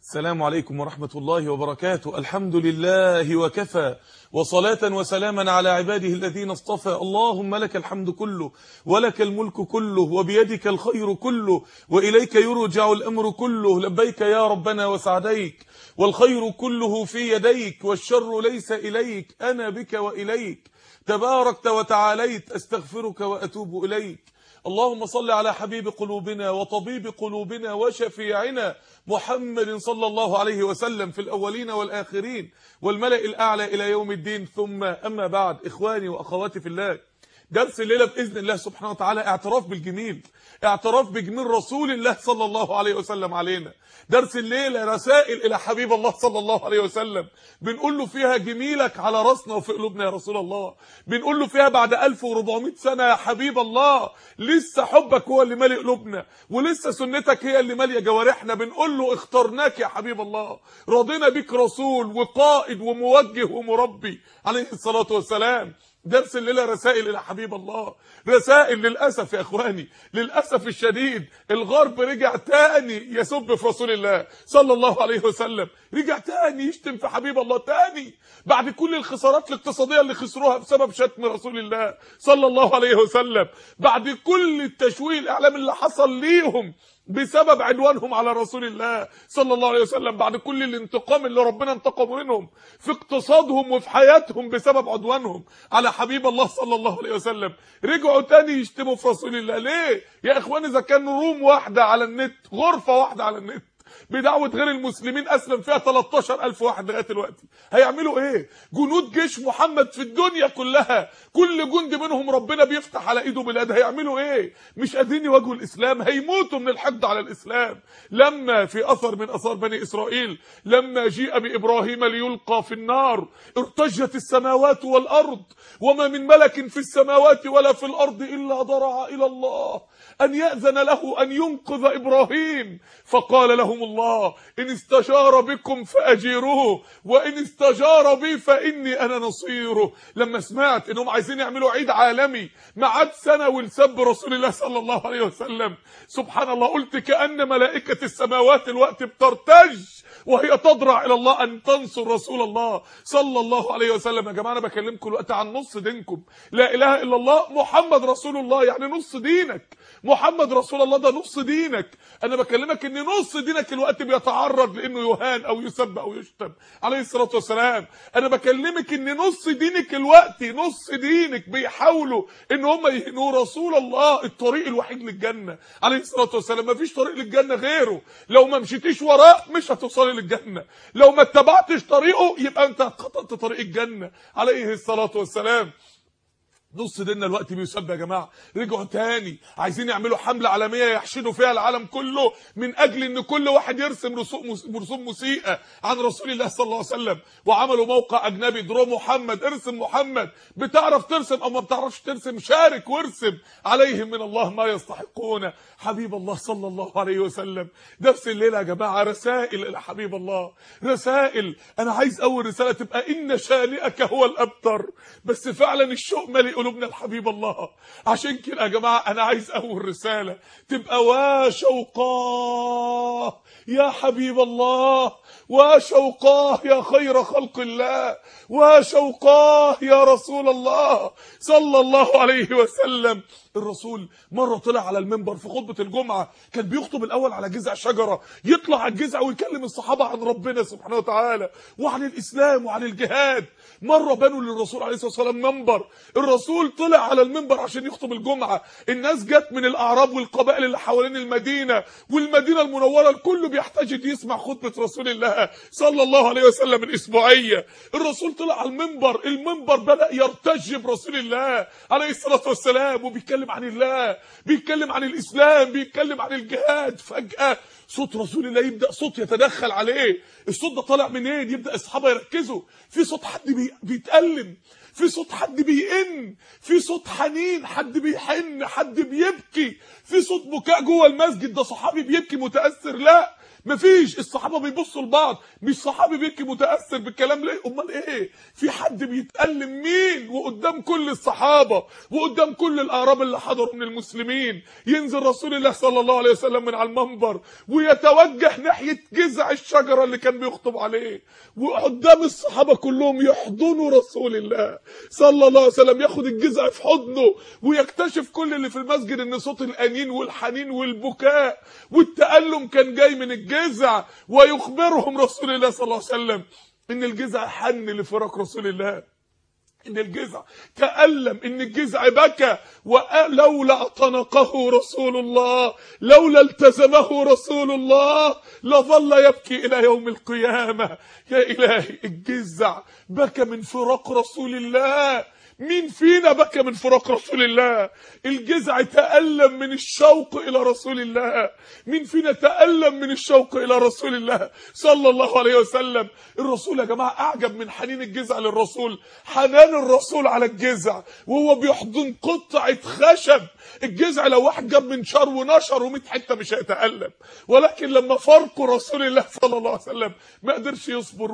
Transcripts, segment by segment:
السلام عليكم ورحمة الله وبركاته الحمد لله وكفى وصلاة وسلاما على عباده الذين اصطفى اللهم لك الحمد كله ولك الملك كله وبيدك الخير كله وإليك يرجع الأمر كله لبيك يا ربنا وسعديك والخير كله في يديك والشر ليس إليك أنا بك وإليك تباركت وتعاليت أستغفرك وأتوب إليك اللهم صل على حبيب قلوبنا وطبيب قلوبنا وشفيعنا محمد صلى الله عليه وسلم في الأولين والآخرين والملأ الأعلى إلى يوم الدين ثم أما بعد إخواني وأخواتي في الله درس الليلة بإذن الله سبحانه وتعالى اعتراف بالجميل اعتراف بجميل رسول الله صلى الله عليه وسلم علينا درس الليلة رسائل إلى حبيب الله صلى الله عليه وسلم بنقول له فيها جميلك على راسنا وفي قلوبنا يا رسول الله بنقول له فيها بعد 1400 سنة يا حبيب الله لسه حبك هو اللي مالي قلوبنا ولسه سنتك هي اللي ماليه جوارحنا بنقول له اخترناك يا حبيب الله رضينا بك رسول وقائد وموجه ومربي عليه الصلاة والسلام درس الليله رسائل الى حبيب الله رسائل للاسف يا اخواني للاسف الشديد الغرب رجع تاني يسب في رسول الله صلى الله عليه وسلم رجع تاني يشتم في حبيب الله تاني بعد كل الخسارات الاقتصاديه اللي خسروها بسبب شتم رسول الله صلى الله عليه وسلم بعد كل التشويه الاعلامي اللي حصل ليهم بسبب عدوانهم على رسول الله صلى الله عليه وسلم بعد كل الانتقام اللي ربنا انتقم منهم في اقتصادهم وفي حياتهم بسبب عدوانهم على حبيب الله صلى الله عليه وسلم رجعوا تاني يشتموا في رسول الله ليه يا اخواني اذا كان روم واحده على النت غرفه واحده على النت بدعوة غير المسلمين أسلم فيها 13000 واحد لغاية دلوقتي هيعملوا إيه جنود جيش محمد في الدنيا كلها كل جندي منهم ربنا بيفتح على إيده بلاد هيعملوا إيه مش قادرين يواجهوا الإسلام هيموتوا من الحقد على الإسلام لما في أثر من أثار بني إسرائيل لما جيء بإبراهيم ليلقى في النار ارتجت السماوات والأرض وما من ملك في السماوات ولا في الأرض إلا ضرع إلى الله أن يأذن له أن ينقذ إبراهيم فقال لهم الله إن استجار بكم فأجيروه وإن استجار بي فإني أنا نصيره لما سمعت إنهم عايزين يعملوا عيد عالمي معاد سنة ولسب رسول الله صلى الله عليه وسلم سبحان الله قلت كأن ملائكة السماوات الوقت بترتج وهي تضرع الى الله ان تنصر رسول الله صلى الله عليه وسلم يا جماعه انا بكلمكم دلوقتي عن نص دينكم لا اله الا الله محمد رسول الله يعني نص دينك محمد رسول الله ده نص دينك انا بكلمك ان نص دينك الوقت بيتعرض لانه يهان او يسب او يشتم عليه الصلاه والسلام انا بكلمك ان نص دينك الوقت نص دينك بيحاولوا ان هم يهنوا رسول الله الطريق الوحيد للجنه عليه الصلاه والسلام مفيش طريق للجنه غيره لو ما مشيتيش وراه مش هتوصلي للجنه لو ما اتبعتش طريقه يبقى انت خطأت طريق الجنه عليه الصلاه والسلام نص ديننا الوقت بيسب يا جماعه رجعوا تاني عايزين يعملوا حمله عالميه يحشدوا فيها العالم كله من اجل ان كل واحد يرسم رسوم رسوم موسيقى عن رسول الله صلى الله عليه وسلم وعملوا موقع اجنبي درو محمد ارسم محمد بتعرف ترسم او ما بتعرفش ترسم شارك وارسم عليهم من الله ما يستحقون حبيب الله صلى الله عليه وسلم درس الليله يا جماعه رسائل الى حبيب الله رسائل انا عايز اول رساله تبقى ان شانئك هو الابتر بس فعلا الشوق ملئ قلوبنا لحبيب الله عشان كده يا جماعه انا عايز اول رساله تبقى وشوقاه يا حبيب الله وشوقاه يا خير خلق الله وشوقاه يا رسول الله صلى الله عليه وسلم الرسول مره طلع على المنبر في خطبه الجمعه كان بيخطب الاول على جذع شجره يطلع على الجذع ويكلم الصحابه عن ربنا سبحانه وتعالى وعن الاسلام وعن الجهاد مره بنوا للرسول عليه الصلاه والسلام منبر الرسول طلع على المنبر عشان يخطب الجمعه الناس جت من الاعراب والقبائل اللي حوالين المدينه والمدينه المنوره الكل بيحتاج يسمع خطبه رسول الله صلى الله عليه وسلم الاسبوعيه الرسول طلع على المنبر المنبر بدا يرتج برسول الله عليه الصلاه والسلام وبيتكلم عن الله بيتكلم عن الاسلام بيتكلم عن الجهاد فجاه صوت رسول الله يبدا صوت يتدخل عليه الصوت ده طالع منين يبدا الصحابه يركزوا في صوت حد بي... بيتالم في صوت حد بيئن في صوت حنين حد بيحن حد بيبكي في صوت بكاء جوه المسجد ده صحابي بيبكي متاثر لا مفيش الصحابه بيبصوا لبعض مش صحابي بيبكي متاثر بالكلام ليه امال ايه في حد بيتالم مين وقدام كل الصحابه وقدام كل الاعراب اللي حضروا من المسلمين ينزل رسول الله صلى الله عليه وسلم من على المنبر ويتوجه ناحيه جذع الشجره اللي كان بيخطب عليه وقدام الصحابه كلهم يحضنوا رسول الله صلى الله عليه وسلم ياخد الجذع في حضنه ويكتشف كل اللي في المسجد ان صوت الانين والحنين والبكاء والتالم كان جاي من الجذع ويخبرهم رسول الله صلى الله عليه وسلم ان الجذع حن لفراق رسول الله ان الجذع تألم ان الجذع بكى ولولا اعتنقه رسول الله لولا التزمه رسول الله لظل يبكي الى يوم القيامة يا الهي الجذع بكى من فراق رسول الله مين فينا بكى من فراق رسول الله الجذع تألم من الشوق إلى رسول الله مين فينا تألم من الشوق إلى رسول الله صلى الله عليه وسلم الرسول يا جماعة أعجب من حنين الجذع للرسول حنان الرسول على الجذع وهو بيحضن قطعة خشب الجذع لو واحد جاب منشار ونشر و100 حتة مش هيتألم ولكن لما فرقوا رسول الله صلى الله عليه وسلم ما قدرش يصبر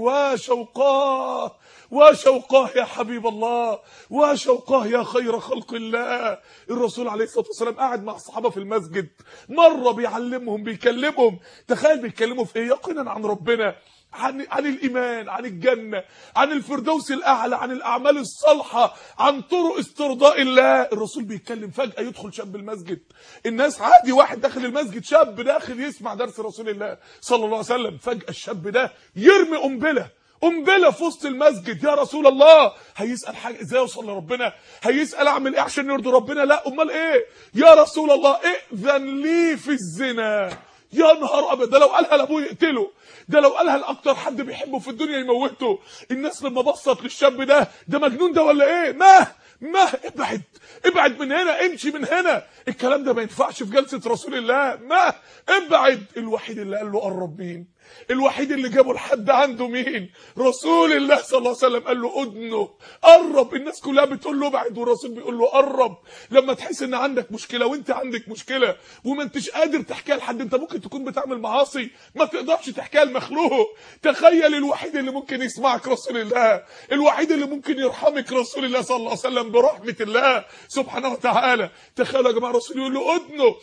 وشوقاه وشوقاه يا حبيب الله وشوقاه يا خير خلق الله الرسول عليه الصلاه والسلام قاعد مع الصحابه في المسجد مره بيعلمهم بيكلمهم تخيل بيتكلموا في ايه يقينا عن ربنا عن عن الايمان عن الجنه عن الفردوس الاعلى عن الاعمال الصالحه عن طرق استرضاء الله الرسول بيتكلم فجاه يدخل شاب المسجد الناس عادي واحد داخل المسجد شاب داخل يسمع درس رسول الله صلى الله عليه وسلم فجاه الشاب ده يرمي قنبله قنبله في وسط المسجد يا رسول الله هيسال حاجه ازاي اوصل لربنا هيسال اعمل ايه عشان يرضي ربنا لا امال ايه يا رسول الله ائذن لي في الزنا يا نهار ابيض ده لو قالها لابوه يقتله ده لو قالها لاكتر حد بيحبه في الدنيا يموته الناس لما بصت للشاب ده ده مجنون ده ولا ايه ما ما ابعد ابعد من هنا امشي من هنا الكلام ده ما ينفعش في جلسه رسول الله ما ابعد الوحيد اللي قال له قرب مين الوحيد اللي جابه لحد عنده مين رسول الله صلى الله عليه وسلم قال له ادنه قرب الناس كلها بتقول له ابعد والرسول بيقول له قرب لما تحس ان عندك مشكله وانت عندك مشكله وما انتش قادر تحكيها لحد انت ممكن تكون بتعمل معاصي ما تقدرش تحكيها لمخلوق تخيل الوحيد اللي ممكن يسمعك رسول الله الوحيد اللي ممكن يرحمك رسول الله صلى الله عليه وسلم برحمه الله سبحانه وتعالى تخيلوا يا جماعه الرسول يقول له ادنه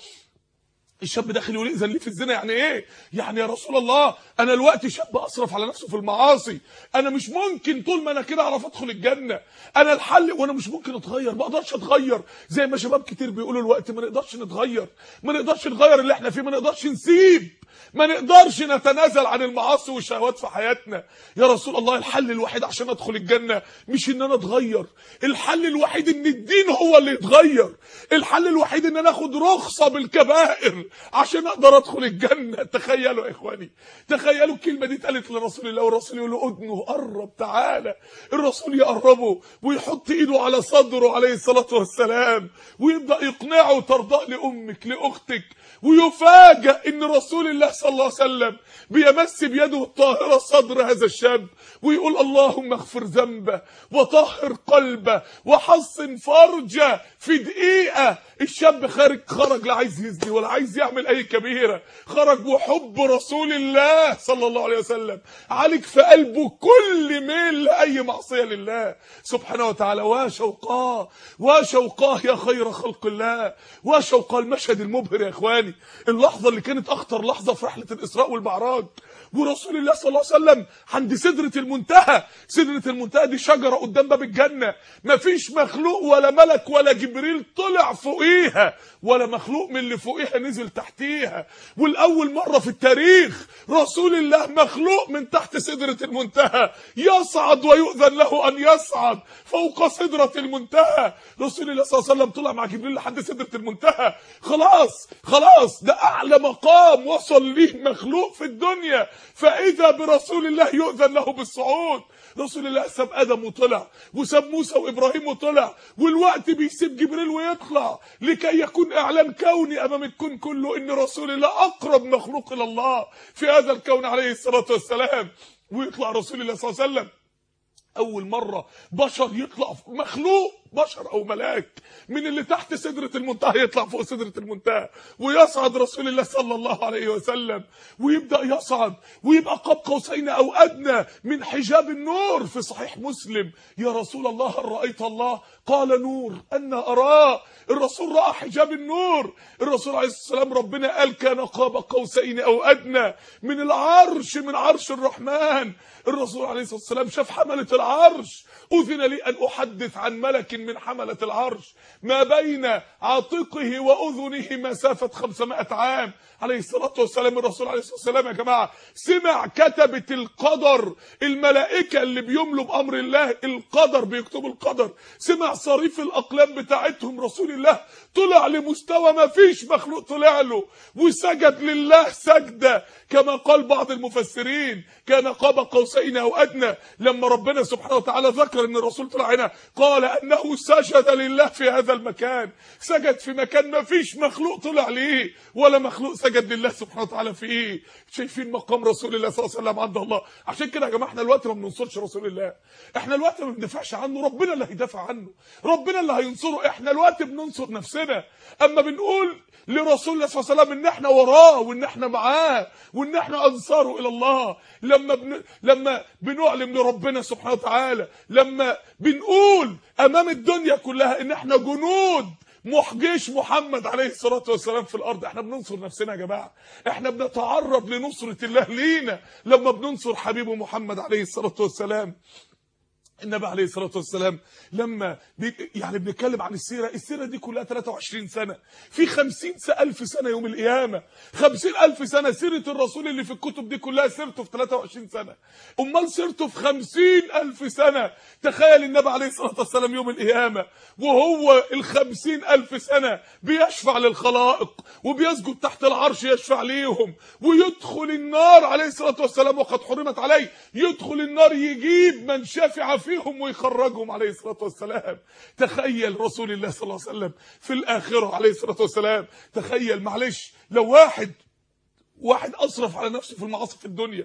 الشاب داخل يقول اذن لي في الزنا يعني ايه يعني يا رسول الله انا الوقت شاب اصرف على نفسه في المعاصي انا مش ممكن طول ما انا كده اعرف ادخل الجنه انا الحل وانا مش ممكن اتغير ما اقدرش اتغير زي ما شباب كتير بيقولوا الوقت ما نقدرش نتغير ما نقدرش نغير اللي احنا فيه ما نقدرش نسيب ما نقدرش نتنازل عن المعاصي والشهوات في حياتنا يا رسول الله الحل الوحيد عشان ادخل الجنه مش ان انا اتغير الحل الوحيد ان الدين هو اللي يتغير الحل الوحيد ان انا اخد رخصه بالكبائر عشان اقدر ادخل الجنه تخيلوا يا اخواني تخيلوا الكلمه دي اتقالت لرسول الله والرسول يقول له ادنه قرب تعالى الرسول يقربه ويحط ايده على صدره عليه الصلاه والسلام ويبدا يقنعه ترضى لامك لاختك ويفاجئ ان رسول الله صلى الله عليه وسلم بيمس بيده الطاهره صدر هذا الشاب ويقول اللهم اغفر ذنبه وطهر قلبه وحصن فرجه في دقيقه الشاب خارج خرج لا عايز يزني ولا عايز يعمل اي كبيره خرج وحب رسول الله صلى الله عليه وسلم عليك في قلبه كل ميل لاي معصيه لله سبحانه وتعالى وشوقاه وشوقاه يا خير خلق الله وشوقاه المشهد المبهر يا اخواني اللحظه اللي كانت اخطر لحظه في رحله الاسراء والمعراج ورسول الله صلى الله عليه وسلم عند سدره المنتهى سدره المنتهى دي شجره قدام باب الجنه مفيش مخلوق ولا ملك ولا جبريل طلع فوقيها ولا مخلوق من اللي فوقيها نزل تحتيها والاول مره في التاريخ رسول الله مخلوق من تحت سدره المنتهى يصعد ويؤذن له ان يصعد فوق سدره المنتهى رسول الله صلى الله عليه وسلم طلع مع جبريل لحد سدره المنتهى خلاص خلاص ده اعلى مقام وصل ليه مخلوق في الدنيا فاذا برسول الله يؤذن له بالصعود رسول الله ساب ادم وطلع وساب موسى وابراهيم وطلع والوقت بيسيب جبريل ويطلع لكي يكون اعلان كوني امام الكون كله ان رسول الله اقرب مخلوق الى الله في هذا الكون عليه الصلاه والسلام ويطلع رسول الله صلى الله عليه وسلم اول مره بشر يطلع مخلوق بشر او ملاك من اللي تحت سدره المنتهى يطلع فوق سدره المنتهى ويصعد رسول الله صلى الله عليه وسلم ويبدا يصعد ويبقى قاب قوسين او ادنى من حجاب النور في صحيح مسلم يا رسول الله هل رايت الله قال نور أن أراه الرسول رأى حجاب النور الرسول عليه الصلاة والسلام ربنا قال كان قاب قوسين أو أدنى من العرش من عرش الرحمن الرسول عليه الصلاة والسلام شاف حملة العرش أذن لي أن أحدث عن ملك من حملة العرش ما بين عاتقه وأذنه مسافة 500 عام عليه الصلاة والسلام الرسول عليه الصلاة والسلام يا جماعة سمع كتبة القدر الملائكة اللي بيملوا بأمر الله القدر بيكتبوا القدر سمع صريف الأقلام بتاعتهم رسول الله طلع لمستوى ما فيش مخلوق طلع له وسجد لله سجدة كما قال بعض المفسرين كان قاب قوسين أو أدنى لما ربنا سبحانه وتعالى ذكر ان الرسول طلع هنا قال انه سجد لله في هذا المكان سجد في مكان ما فيش مخلوق طلع ليه ولا مخلوق سجد لله سبحانه وتعالى فيه شايفين مقام رسول الله صلى الله عليه وسلم عند الله عشان كده يا جماعه احنا الوقت ما بننصرش رسول الله احنا الوقت ما بندافعش عنه ربنا اللي هيدافع عنه ربنا اللي هينصره احنا الوقت بننصر نفسنا اما بنقول لرسول الله صلى الله عليه وسلم ان احنا وراه وان احنا معاه وان احنا انصاره الى الله لما بن... لما بنعلم لربنا سبحانه وتعالى لما بنقول امام الدنيا كلها ان احنا جنود جيش محمد عليه الصلاة والسلام في الأرض احنا بننصر نفسنا يا جماعة احنا بنتعرض لنصرة الله لينا لما بننصر حبيبه محمد عليه الصلاة والسلام النبي عليه الصلاه والسلام لما بي يعني بنتكلم عن السيره السيره دي كلها 23 سنه في 50 الف سنه يوم القيامه 50 الف سنه سيره الرسول اللي في الكتب دي كلها سيرته في 23 سنه امال سيرته في 50 الف سنه تخيل النبي عليه الصلاه والسلام يوم القيامه وهو ال 50 الف سنه بيشفع للخلائق وبيسجد تحت العرش يشفع ليهم ويدخل النار عليه الصلاه والسلام وقد حرمت عليه يدخل النار يجيب من شفع فيه فيهم ويخرجهم عليه الصلاة والسلام تخيل رسول الله صلى الله عليه وسلم في الآخرة عليه الصلاة والسلام تخيل معلش لو واحد واحد أصرف على نفسه في المعاصي في الدنيا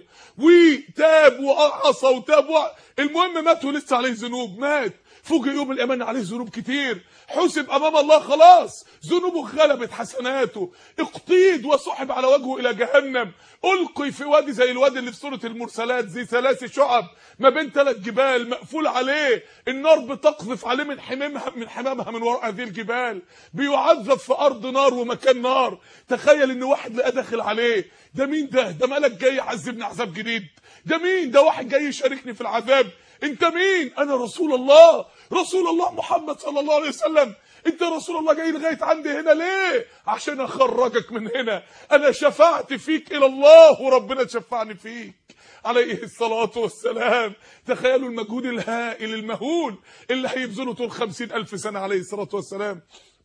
وتاب وعصى وتاب و... المهم مات ولسه عليه ذنوب مات فوجئ يوم الأمان عليه ذنوب كتير حسب امام الله خلاص ذنوبه غلبت حسناته اقتيد وسحب على وجهه الى جهنم القي في وادي زي الوادي اللي في سوره المرسلات زي ثلاث شعب ما بين ثلاث جبال مقفول عليه النار بتقذف عليه من حمامها من حمامها من وراء هذه الجبال بيعذب في ارض نار ومكان نار تخيل ان واحد لقى داخل عليه ده مين ده ده ملك جاي يعذبني عذاب جديد ده مين ده واحد جاي يشاركني في العذاب انت مين انا رسول الله رسول الله محمد صلى الله عليه وسلم انت رسول الله جاي لغايه عندي هنا ليه عشان اخرجك من هنا انا شفعت فيك الى الله وربنا شفعني فيك عليه الصلاة والسلام تخيلوا المجهود الهائل المهول اللي هيبذله طول خمسين ألف سنة عليه الصلاة والسلام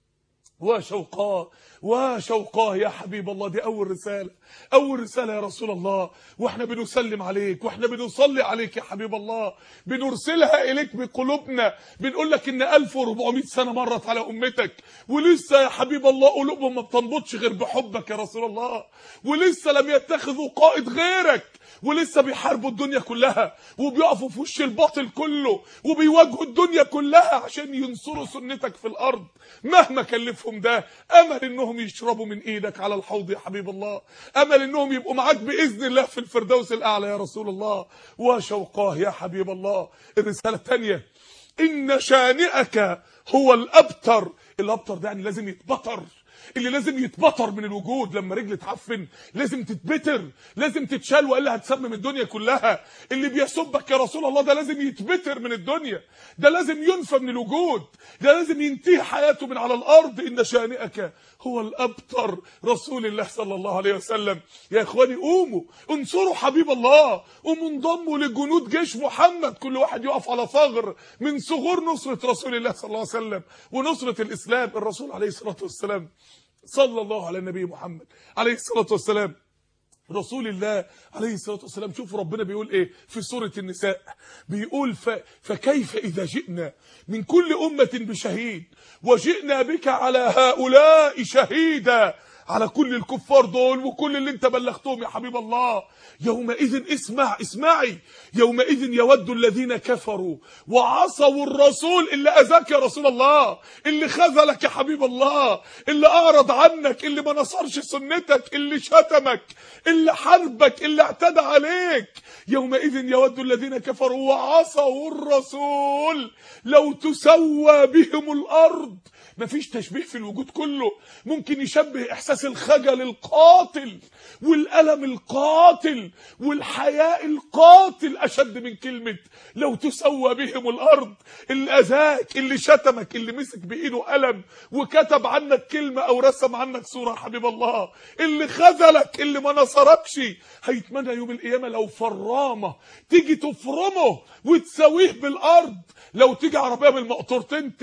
وشوقاه وشوقاه يا حبيب الله دي اول رساله اول رساله يا رسول الله واحنا بنسلم عليك واحنا بنصلي عليك يا حبيب الله بنرسلها اليك بقلوبنا بنقول لك ان 1400 سنه مرت على امتك ولسه يا حبيب الله قلوبهم ما بتنبضش غير بحبك يا رسول الله ولسه لم يتخذوا قائد غيرك ولسه بيحاربوا الدنيا كلها وبيقفوا في وش الباطل كله وبيواجهوا الدنيا كلها عشان ينصروا سنتك في الارض مهما كلفهم ده امل انهم يشربوا من ايدك على الحوض يا حبيب الله امل انهم يبقوا معاك باذن الله في الفردوس الاعلى يا رسول الله وشوقاه يا حبيب الله الرساله الثانيه ان شانئك هو الابتر الابتر ده يعني لازم يتبطر اللي لازم يتبطر من الوجود لما رجل تعفن لازم تتبتر لازم تتشال والا هتسمم الدنيا كلها اللي بيسبك يا رسول الله ده لازم يتبتر من الدنيا ده لازم ينفى من الوجود ده لازم ينتهي حياته من على الارض ان شانئك هو الابتر رسول الله صلى الله عليه وسلم يا اخواني قوموا انصروا حبيب الله قوموا انضموا لجنود جيش محمد كل واحد يقف على ثغر من ثغور نصره رسول الله صلى الله عليه وسلم ونصره الاسلام الرسول عليه الصلاه والسلام صلى الله على النبي محمد عليه الصلاه والسلام رسول الله عليه الصلاه والسلام شوفوا ربنا بيقول ايه في سوره النساء بيقول ف... فكيف اذا جئنا من كل امه بشهيد وجئنا بك على هؤلاء شهيدا على كل الكفار دول وكل اللي انت بلغتهم يا حبيب الله يومئذ اسمع اسمعي يومئذ يود الذين كفروا وعصوا الرسول اللي اذاك يا رسول الله اللي خذلك يا حبيب الله اللي اعرض عنك اللي ما نصرش سنتك اللي شتمك اللي حربك اللي اعتدى عليك يومئذ يود الذين كفروا وعصوا الرسول لو تسوى بهم الارض مفيش تشبيه في الوجود كله ممكن يشبه احساس الخجل القاتل والالم القاتل والحياء القاتل اشد من كلمه لو تسوى بهم الارض اللي اذاك اللي شتمك اللي مسك بايده قلم وكتب عنك كلمه او رسم عنك صوره حبيب الله اللي خذلك اللي ما نصركش هيتمنى يوم القيامه لو فرامه تيجي تفرمه وتساويه بالارض لو تيجي عربيه بالمقطورتين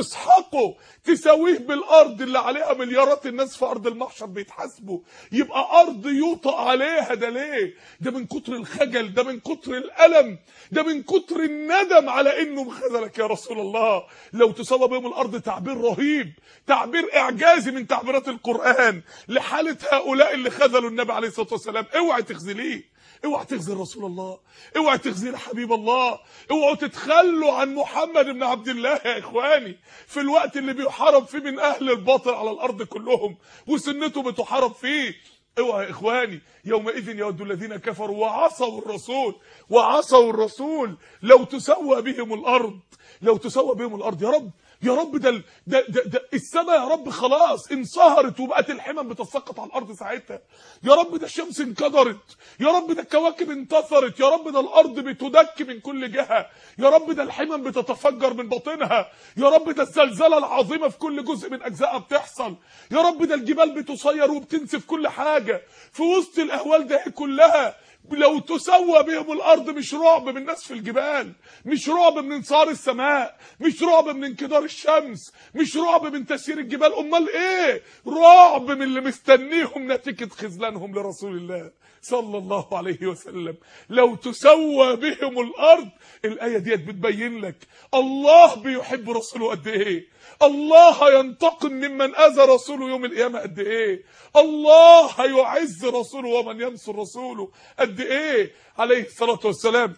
تسحقه تساويه بالارض اللي عليها مليارات الناس في ارض المحشر بيتحاسبوا يبقى ارض يوطأ عليها ده ليه ده من كتر الخجل ده من كتر الالم ده من كتر الندم على انه خذلك يا رسول الله لو تسوى بهم الارض تعبير رهيب تعبير اعجازي من تعبيرات القران لحاله هؤلاء اللي خذلوا النبي عليه الصلاه والسلام اوعي تخذليه اوعى تخزي رسول الله اوعى تخزي حبيب الله اوعوا تتخلوا عن محمد بن عبد الله يا اخواني في الوقت اللي بيحارب فيه من اهل الباطل على الارض كلهم وسنته بتحارب فيه اوعى يا اخواني يومئذ يود الذين كفروا وعصوا الرسول وعصوا الرسول لو تسوى بهم الارض لو تسوى بهم الارض يا رب يا رب ده ده ده, ده السماء يا رب خلاص انصهرت وبقت الحمم بتسقط على الارض ساعتها يا رب ده الشمس انكدرت يا رب ده الكواكب انتصرت يا رب ده الارض بتدك من كل جهه يا رب ده الحمم بتتفجر من باطنها يا رب ده الزلزله العظيمه في كل جزء من اجزائها بتحصل يا رب ده الجبال بتصير وبتنسف كل حاجه في وسط الاهوال ده كلها لو تسوى بهم الارض مش رعب من الناس في الجبال مش رعب من انصار السماء مش رعب من انكدار الشمس مش رعب من تسيير الجبال امال ايه رعب من اللي مستنيهم نتيجه خذلانهم لرسول الله صلى الله عليه وسلم لو تسوى بهم الارض الايه ديت بتبين لك الله بيحب رسوله قد ايه الله ينتقم ممن اذى رسوله يوم القيامه قد ايه الله هيعز رسوله ومن ينصر رسوله قد ايه عليه الصلاه والسلام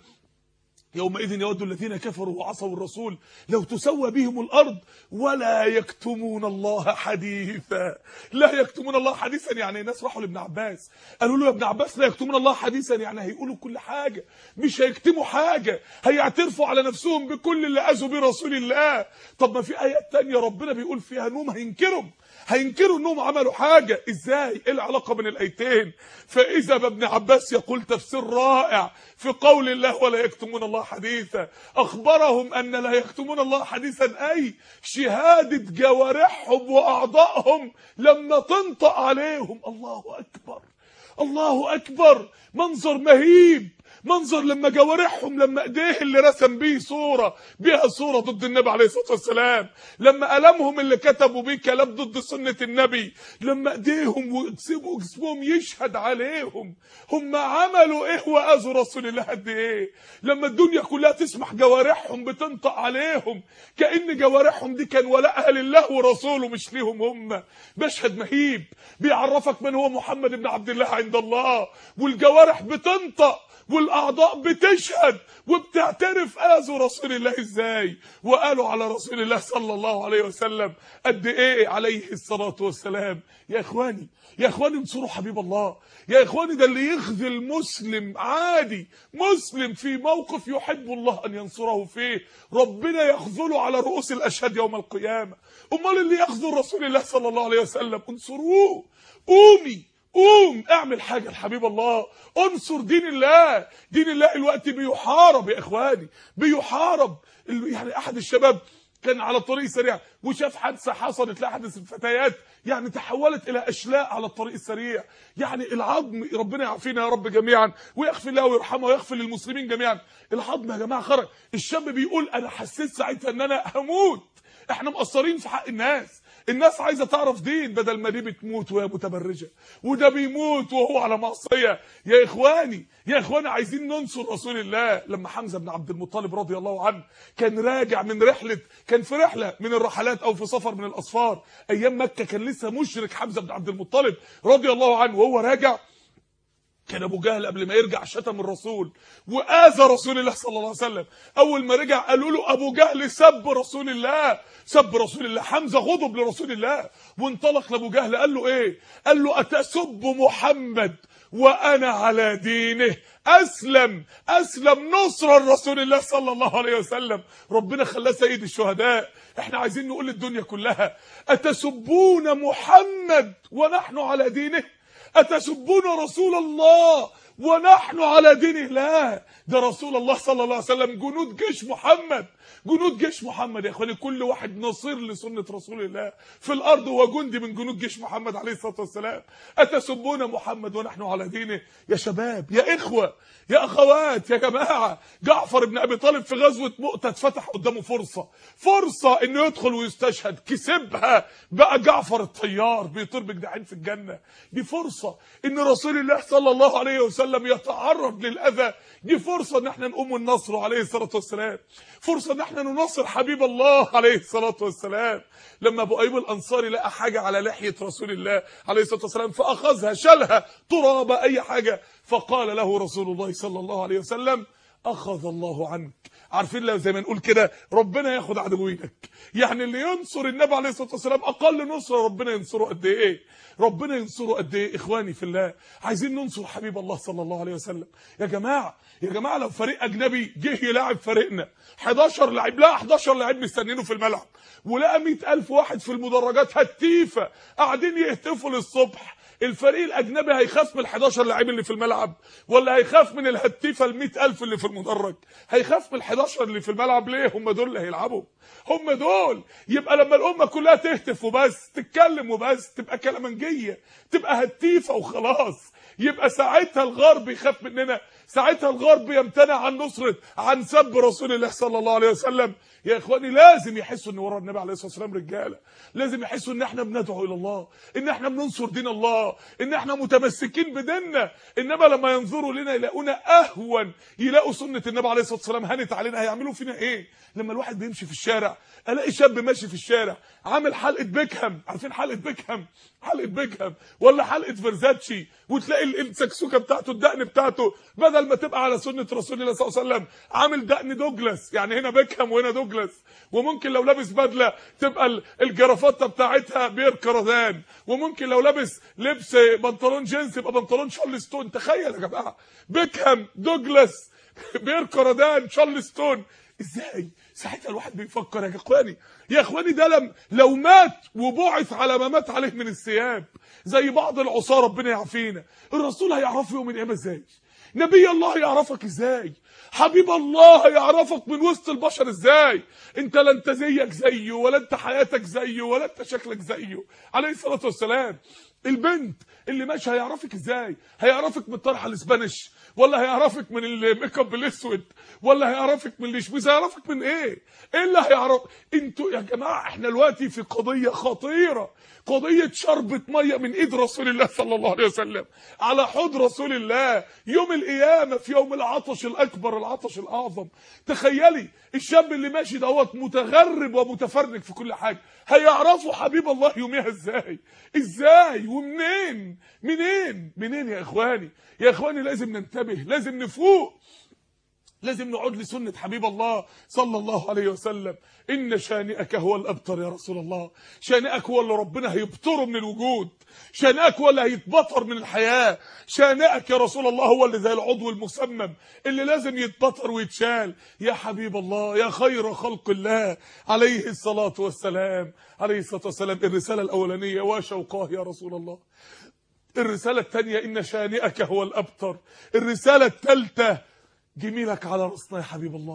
يومئذ يود الذين كفروا وعصوا الرسول لو تسوى بهم الارض ولا يكتمون الله حديثا لا يكتمون الله حديثا يعني ناس راحوا لابن عباس قالوا له يا ابن عباس لا يكتمون الله حديثا يعني هيقولوا كل حاجه مش هيكتموا حاجه هيعترفوا على نفسهم بكل اللي اذوا بيه رسول الله طب ما في ايات تانية ربنا بيقول فيها انهم هينكروا هينكروا انهم عملوا حاجه ازاي ايه العلاقه بين الايتين فاذا ابن عباس يقول تفسير رائع في قول الله ولا يكتمون الله حديثا اخبرهم ان لا يكتمون الله حديثا اي شهاده جوارحهم واعضائهم لما تنطق عليهم الله اكبر الله اكبر منظر مهيب منظر لما جوارحهم لما ايديه اللي رسم بيه صوره بيها صوره ضد النبي عليه الصلاه والسلام لما قلمهم اللي كتبوا بيه كلام ضد سنه النبي لما ايديهم وجسمهم جسمهم يشهد عليهم هم عملوا ايه واذوا رسول الله قد ايه لما الدنيا كلها تسمح جوارحهم بتنطق عليهم كان جوارحهم دي كان ولاءها لله ورسوله مش ليهم هم مشهد مهيب بيعرفك من هو محمد بن عبد الله عند الله والجوارح بتنطق والاعضاء بتشهد وبتعترف اذوا رسول الله ازاي وقالوا على رسول الله صلى الله عليه وسلم قد ايه عليه الصلاه والسلام يا اخواني يا اخواني انصروا حبيب الله يا اخواني ده اللي يخذل مسلم عادي مسلم في موقف يحب الله ان ينصره فيه ربنا يخذله على رؤوس الاشهاد يوم القيامه امال اللي يخذل رسول الله صلى الله عليه وسلم انصروه قومي قوم اعمل حاجه لحبيب الله انصر دين الله دين الله الوقت بيحارب يا اخواني بيحارب يعني احد الشباب كان على الطريق السريع وشاف حادثه حصلت لاحد الفتيات يعني تحولت الى اشلاء على الطريق السريع يعني العظم ربنا يعافينا يا رب جميعا ويغفر له ويرحمه ويغفر للمسلمين جميعا العظم يا جماعه خرج الشاب بيقول انا حسيت ساعتها ان انا هموت احنا مقصرين في حق الناس الناس عايزه تعرف دين بدل ما دي بتموت وهي متبرجه وده بيموت وهو على معصيه يا اخواني يا اخواني عايزين ننصر رسول الله لما حمزه بن عبد المطلب رضي الله عنه كان راجع من رحله كان في رحله من الرحلات او في سفر من الاسفار ايام مكه كان لسه مشرك حمزه بن عبد المطلب رضي الله عنه وهو راجع كان ابو جهل قبل ما يرجع شتم الرسول واذى رسول الله صلى الله عليه وسلم اول ما رجع قالوا له ابو جهل سب رسول الله سب رسول الله حمزه غضب لرسول الله وانطلق لابو جهل قال له ايه قال له اتسب محمد وانا على دينه اسلم اسلم نصر رسول الله صلى الله عليه وسلم ربنا خلاه سيد الشهداء احنا عايزين نقول للدنيا كلها اتسبون محمد ونحن على دينه أتسبون رسول الله ونحن على دين الله ده رسول الله صلى الله عليه وسلم جنود جيش محمد جنود جيش محمد يا اخواني كل واحد نصير لسنة رسول الله في الارض هو جندي من جنود جيش محمد عليه الصلاة والسلام اتسبون محمد ونحن على دينه يا شباب يا اخوة يا اخوات يا جماعة جعفر بن ابي طالب في غزوة مؤتة اتفتح قدامه فرصة فرصة انه يدخل ويستشهد كسبها بقى جعفر الطيار بيطير بجناحين في الجنة دي فرصة ان رسول الله صلى الله عليه وسلم يتعرض للاذى دي فرصة ان احنا نقوم النصر عليه الصلاة والسلام فرصة ان احنا ننصر حبيب الله عليه الصلاة والسلام لما ابو ايوب الانصاري لقى حاجة على لحية رسول الله عليه الصلاة والسلام فاخذها شالها ترابة اي حاجة فقال له رسول الله صلى الله عليه وسلم اخذ الله عنك عارفين لو زي ما نقول كده ربنا ياخد عدوينك يعني اللي ينصر النبي عليه الصلاه والسلام اقل نصره ربنا ينصره قد ايه ربنا ينصره قد ايه اخواني في الله عايزين ننصر حبيب الله صلى الله عليه وسلم يا جماعه يا جماعه لو فريق اجنبي جه يلاعب فريقنا 11 لاعب لا 11 لاعب مستنينه في الملعب ولقى 100000 واحد في المدرجات هتيفه قاعدين يهتفوا للصبح الفريق الاجنبي هيخاف من ال 11 لاعب اللي في الملعب ولا هيخاف من الهتيفه ال 100000 اللي في المدرج هيخاف من ال 11 اللي في الملعب ليه هم دول اللي هيلعبوا هم دول يبقى لما الامه كلها تهتف وبس تتكلم وبس تبقى كلامنجيه تبقى هتيفه وخلاص يبقى ساعتها الغرب يخاف مننا ساعتها الغرب يمتنع عن نصرة عن سب رسول الله صلى الله عليه وسلم يا اخواني لازم يحسوا ان ورا النبي عليه الصلاه والسلام رجاله لازم يحسوا ان احنا بندعو الى الله ان احنا بننصر دين الله ان احنا متمسكين بديننا انما لما ينظروا لنا يلاقونا اهون يلاقوا سنه النبي عليه الصلاه والسلام هانت علينا هيعملوا فينا ايه لما الواحد بيمشي في الشارع الاقي شاب ماشي في الشارع عامل حلقه بيكهام عارفين حلقه بيكهام حلقه بيكهام ولا حلقه فيرزاتشي وتلاقي السكسوكه بتاعته الدقن بتاعته بدل ما تبقى على سنه رسول الله صلى الله عليه وسلم عامل دقن دوجلاس يعني هنا بيكهام وهنا دوجلاس وممكن لو لابس بدله تبقى الجرافطه بتاعتها بير كردان وممكن لو لابس لبس بنطلون جينز يبقى بنطلون شارلستون تخيل يا جماعه بيكهام دوجلاس بير كردان شارلستون ازاي ساعتها الواحد بيفكر يا اخواني يا اخواني ده لم لو مات وبعث على ما مات عليه من الثياب زي بعض العصاه ربنا يعافينا الرسول هيعرفه يوم القيامه ازاي نبي الله يعرفك ازاي حبيب الله يعرفك من وسط البشر ازاي انت لا انت زيك زيه ولا انت حياتك زيه ولا انت شكلك زيه عليه الصلاه والسلام البنت اللي ماشي هيعرفك ازاي هيعرفك من الطرحه الاسبانيش ولا هيعرفك من الميك اب الاسود ولا هيعرفك من الاشميز هيعرفك من ايه ايه اللي هيعرف انتوا يا جماعه احنا دلوقتي في قضيه خطيره قضيه شربة ميه من ايد رسول الله صلى الله عليه وسلم على حوض رسول الله يوم القيامه في يوم العطش الاكبر العطش الاعظم تخيلي الشاب اللي ماشي دوت متغرب ومتفرج في كل حاجه هيعرفوا حبيب الله يوميها ازاي ازاي ومنين منين منين يا اخواني يا اخواني لازم ننتبه لازم نفوق لازم نعود لسنة حبيب الله صلى الله عليه وسلم إن شانئك هو الأبتر يا رسول الله شانئك هو اللي ربنا هيبتره من الوجود شانئك هو اللي هيتبطر من الحياة شانئك يا رسول الله هو اللي زي العضو المسمم اللي لازم يتبطر ويتشال يا حبيب الله يا خير خلق الله عليه الصلاة والسلام عليه الصلاة والسلام الرسالة الأولانية وشوقاه يا رسول الله الرسالة الثانية إن شانئك هو الأبتر الرسالة الثالثة جميلك على راسنا يا حبيب الله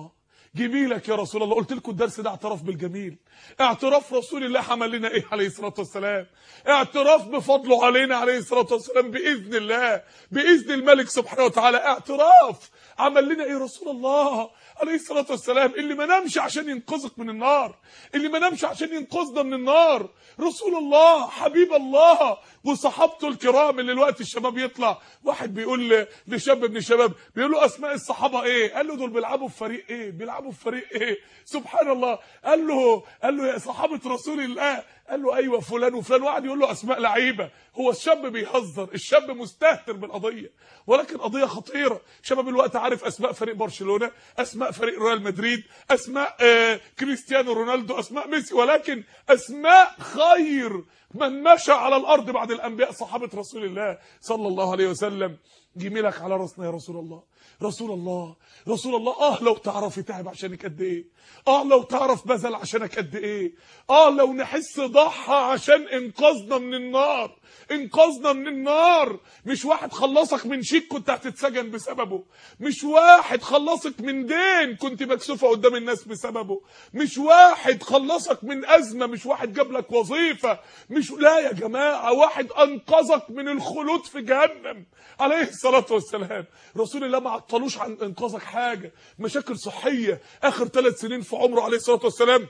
جميلك يا رسول الله قلت لكم الدرس ده اعتراف بالجميل اعتراف رسول الله حمل لنا ايه عليه الصلاه والسلام اعتراف بفضله علينا عليه الصلاه والسلام باذن الله باذن الملك سبحانه وتعالى اعتراف عمل لنا ايه رسول الله عليه الصلاه والسلام اللي ما نامش عشان ينقذك من النار اللي ما نامش عشان ينقذنا من النار رسول الله حبيب الله وصحابته الكرام اللي الوقت الشباب يطلع واحد بيقول ل- لشاب من الشباب بيقول له اسماء الصحابه ايه قال له دول بيلعبوا في فريق ايه بيلعبوا في فريق ايه سبحان الله قال له قال له يا صحابه رسول الله قال له ايوه فلان وفلان وقعد يقول له اسماء لعيبه هو الشاب بيهزر الشاب مستهتر بالقضيه ولكن قضيه خطيره شباب الوقت عارف اسماء فريق برشلونه اسماء فريق ريال مدريد اسماء آه كريستيانو رونالدو اسماء ميسي ولكن اسماء خير من مشى على الارض بعد الانبياء صحابه رسول الله صلى الله عليه وسلم جميلك على راسنا يا رسول الله رسول الله رسول الله اه لو تعرف تعب عشانك قد ايه اه لو تعرف بذل عشانك قد ايه اه لو نحس ضحى عشان انقاذنا من النار انقاذنا من النار مش واحد خلصك من شيك كنت هتتسجن بسببه مش واحد خلصك من دين كنت مكسوفه قدام الناس بسببه مش واحد خلصك من ازمه مش واحد جاب لك وظيفه مش لا يا جماعه واحد انقذك من الخلود في جهنم عليه الصلاه والسلام رسول الله ما عطلوش عن انقاذك حاجه مشاكل صحيه اخر ثلاث سنين في عمره عليه الصلاه والسلام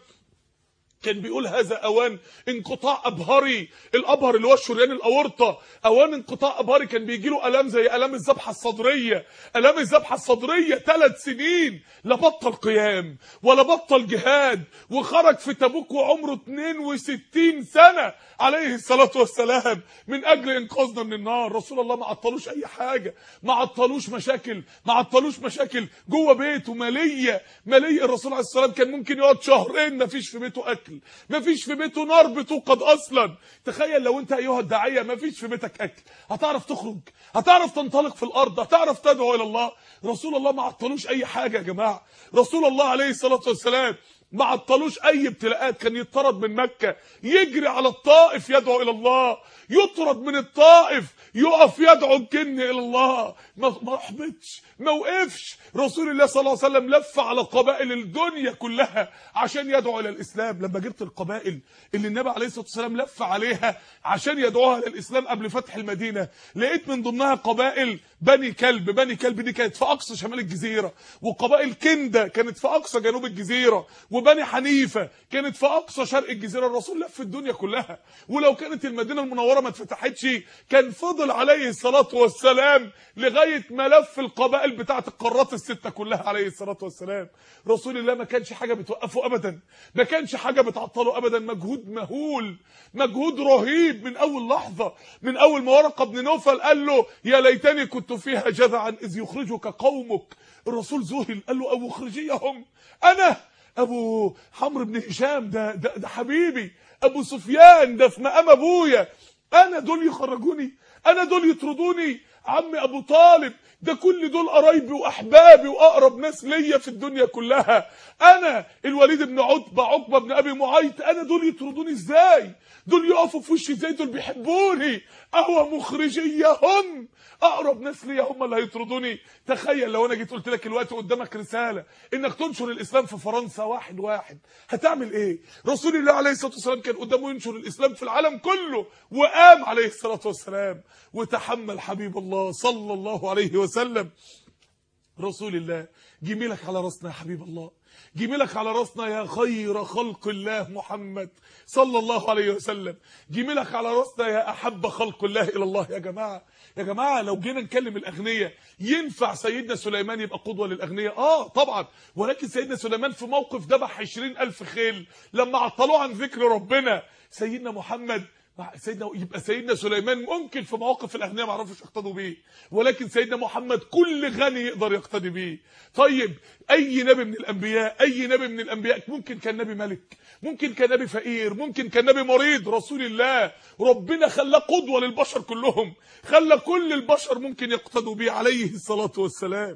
كان بيقول هذا اوان انقطاع ابهري الابهر اللي هو الشريان الاورطه اوان انقطاع ابهري كان بيجي له الام زي الام الذبحه الصدريه الام الذبحه الصدريه ثلاث سنين لا بطل قيام ولا بطل جهاد وخرج في تبوك وعمره 62 سنه عليه الصلاه والسلام من اجل انقاذنا من النار رسول الله ما عطلوش اي حاجه ما عطلوش مشاكل ما عطلوش مشاكل جوه بيته ماليه ماليه الرسول عليه الصلاه والسلام كان ممكن يقعد شهرين ما فيش في بيته اكل ما فيش في بيته نار بتوقد اصلا تخيل لو انت ايها الداعيه ما فيش في بيتك اكل هتعرف تخرج هتعرف تنطلق في الارض هتعرف تدعو الى الله رسول الله ما عطلوش اي حاجه يا جماعه رسول الله عليه الصلاه والسلام ما عطلوش اي ابتلاءات كان يطرد من مكة يجري على الطائف يدعو الى الله يطرد من الطائف يقف يدعو الجن الى الله ما ما احبطش ما وقفش رسول الله صلى الله عليه وسلم لف على قبائل الدنيا كلها عشان يدعو الى الاسلام لما جبت القبائل اللي النبي عليه الصلاه والسلام لف عليها عشان يدعوها الى الاسلام قبل فتح المدينه لقيت من ضمنها قبائل بني كلب بني كلب دي كانت في اقصى شمال الجزيره وقبائل كنده كانت في اقصى جنوب الجزيره وبني حنيفه كانت في اقصى شرق الجزيره الرسول لف الدنيا كلها ولو كانت المدينه المنوره ما اتفتحتش كان فضل عليه الصلاه والسلام لغايه ما لف القبائل بتاعه القارات السته كلها عليه الصلاه والسلام رسول الله ما كانش حاجه بتوقفه ابدا ما كانش حاجه بتعطله ابدا مجهود مهول مجهود رهيب من اول لحظه من اول ما ورقه بن نوفل قال له يا ليتني كنت فيها جذعا اذ يخرجك قومك الرسول ذهل قال له ابو خرجيهم انا ابو حمرو بن هشام ده, ده ده حبيبي ابو سفيان ده في مقام ابويا انا دول يخرجوني انا دول يطردوني عمي ابو طالب ده كل دول قرايبي واحبابي واقرب ناس ليا في الدنيا كلها انا الوليد بن عتبه عقبه بن ابي معيط انا دول يطردوني ازاي دول يقفوا في وشي ازاي دول بيحبوني اهو مخرجيهم اقرب ناس ليا هم اللي هيطردوني تخيل لو انا جيت قلت لك الوقت قدامك رساله انك تنشر الاسلام في فرنسا واحد واحد هتعمل ايه رسول الله عليه الصلاه والسلام كان قدامه ينشر الاسلام في العالم كله وقام عليه الصلاه والسلام وتحمل حبيب الله صلى الله عليه وسلم رسول الله جميلك على راسنا يا حبيب الله جميلك على راسنا يا خير خلق الله محمد صلى الله عليه وسلم جميلك على راسنا يا احب خلق الله الى الله يا جماعه يا جماعه لو جينا نكلم الاغنياء ينفع سيدنا سليمان يبقى قدوه للاغنياء اه طبعا ولكن سيدنا سليمان في موقف ذبح 20000 خيل لما عطلوه عن ذكر ربنا سيدنا محمد سيدنا يبقى سيدنا سليمان ممكن في مواقف الاغنياء ما يعرفوش يقتدوا بيه ولكن سيدنا محمد كل غني يقدر يقتدي بيه طيب اي نبي من الانبياء اي نبي من الانبياء ممكن كان نبي ملك ممكن كان نبي فقير ممكن كان نبي مريض رسول الله ربنا خلاه قدوه للبشر كلهم خلى كل البشر ممكن يقتدوا بيه عليه الصلاه والسلام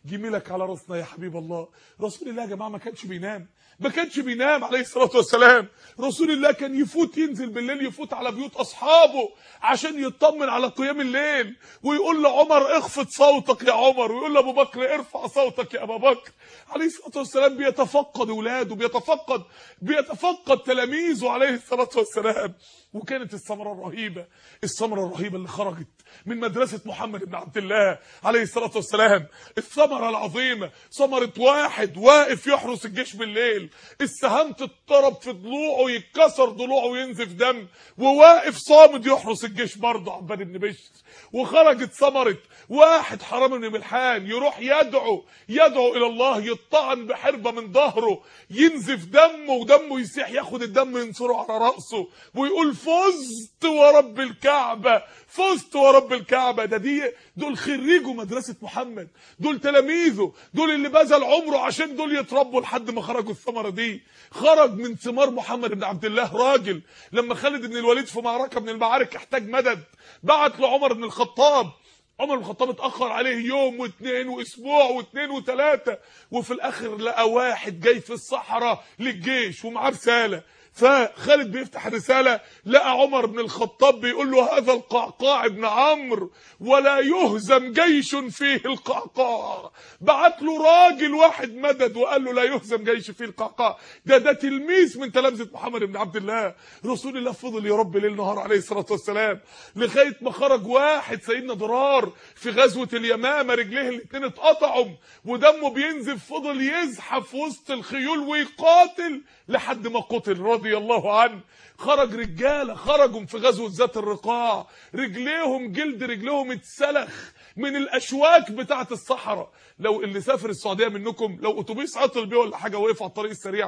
جميلك على راسنا يا حبيب الله رسول الله يا جماعه ما كانش بينام ما كانش بينام عليه الصلاه والسلام رسول الله كان يفوت ينزل بالليل يفوت على بيوت اصحابه عشان يطمن على قيام الليل ويقول لعمر اخفض صوتك يا عمر ويقول لابو بكر ارفع صوتك يا ابا بكر عليه الصلاه والسلام بيتفقد اولاده بيتفقد بيتفقد تلاميذه عليه الصلاه والسلام وكانت الثمره الرهيبه الثمره الرهيبه اللي خرجت من مدرسه محمد بن عبد الله عليه الصلاه والسلام الثمره العظيمه ثمره واحد واقف يحرس الجيش بالليل السهام تتضرب في ضلوعه يتكسر ضلوعه وينزف دم وواقف صامد يحرس الجيش برضه عباد بن بشر وخرجت ثمره واحد حرام بن ملحان يروح يدعو يدعو الى الله يطعن بحربه من ظهره ينزف دمه ودمه يسيح ياخد الدم ينصره على راسه ويقول فزت ورب الكعبه فزت ورب الكعبه ده دي دول خريجوا مدرسه محمد دول تلاميذه دول اللي بذل عمره عشان دول يتربوا لحد ما خرجوا الثمره دي خرج من ثمار محمد بن عبد الله راجل لما خالد بن الوليد في معركه من المعارك احتاج مدد بعت لعمر بن الخطاب عمر بن الخطاب اتاخر عليه يوم واثنين واسبوع واثنين وثلاثه وفي الاخر لقى واحد جاي في الصحراء للجيش ومعاه رساله فخالد بيفتح الرساله لقى عمر بن الخطاب بيقول له هذا القعقاع ابن عمرو ولا يهزم جيش فيه القعقاع بعت له راجل واحد مدد وقال له لا يهزم جيش فيه القعقاع ده ده تلميذ من تلامذه محمد بن عبد الله رسول الله فضل يربي ليل نهار عليه الصلاه والسلام لغايه ما خرج واحد سيدنا ضرار في غزوه اليمامه رجليه الاثنين اتقطعوا ودمه بينزف فضل يزحف وسط الخيول ويقاتل لحد ما قتل رضي الله عنه خرج رجاله خرجوا في غزوه ذات الرقاع رجليهم جلد رجليهم اتسلخ من الاشواك بتاعه الصحراء لو اللي سافر السعوديه منكم لو اتوبيس عطل بيه ولا حاجه وقف على الطريق السريع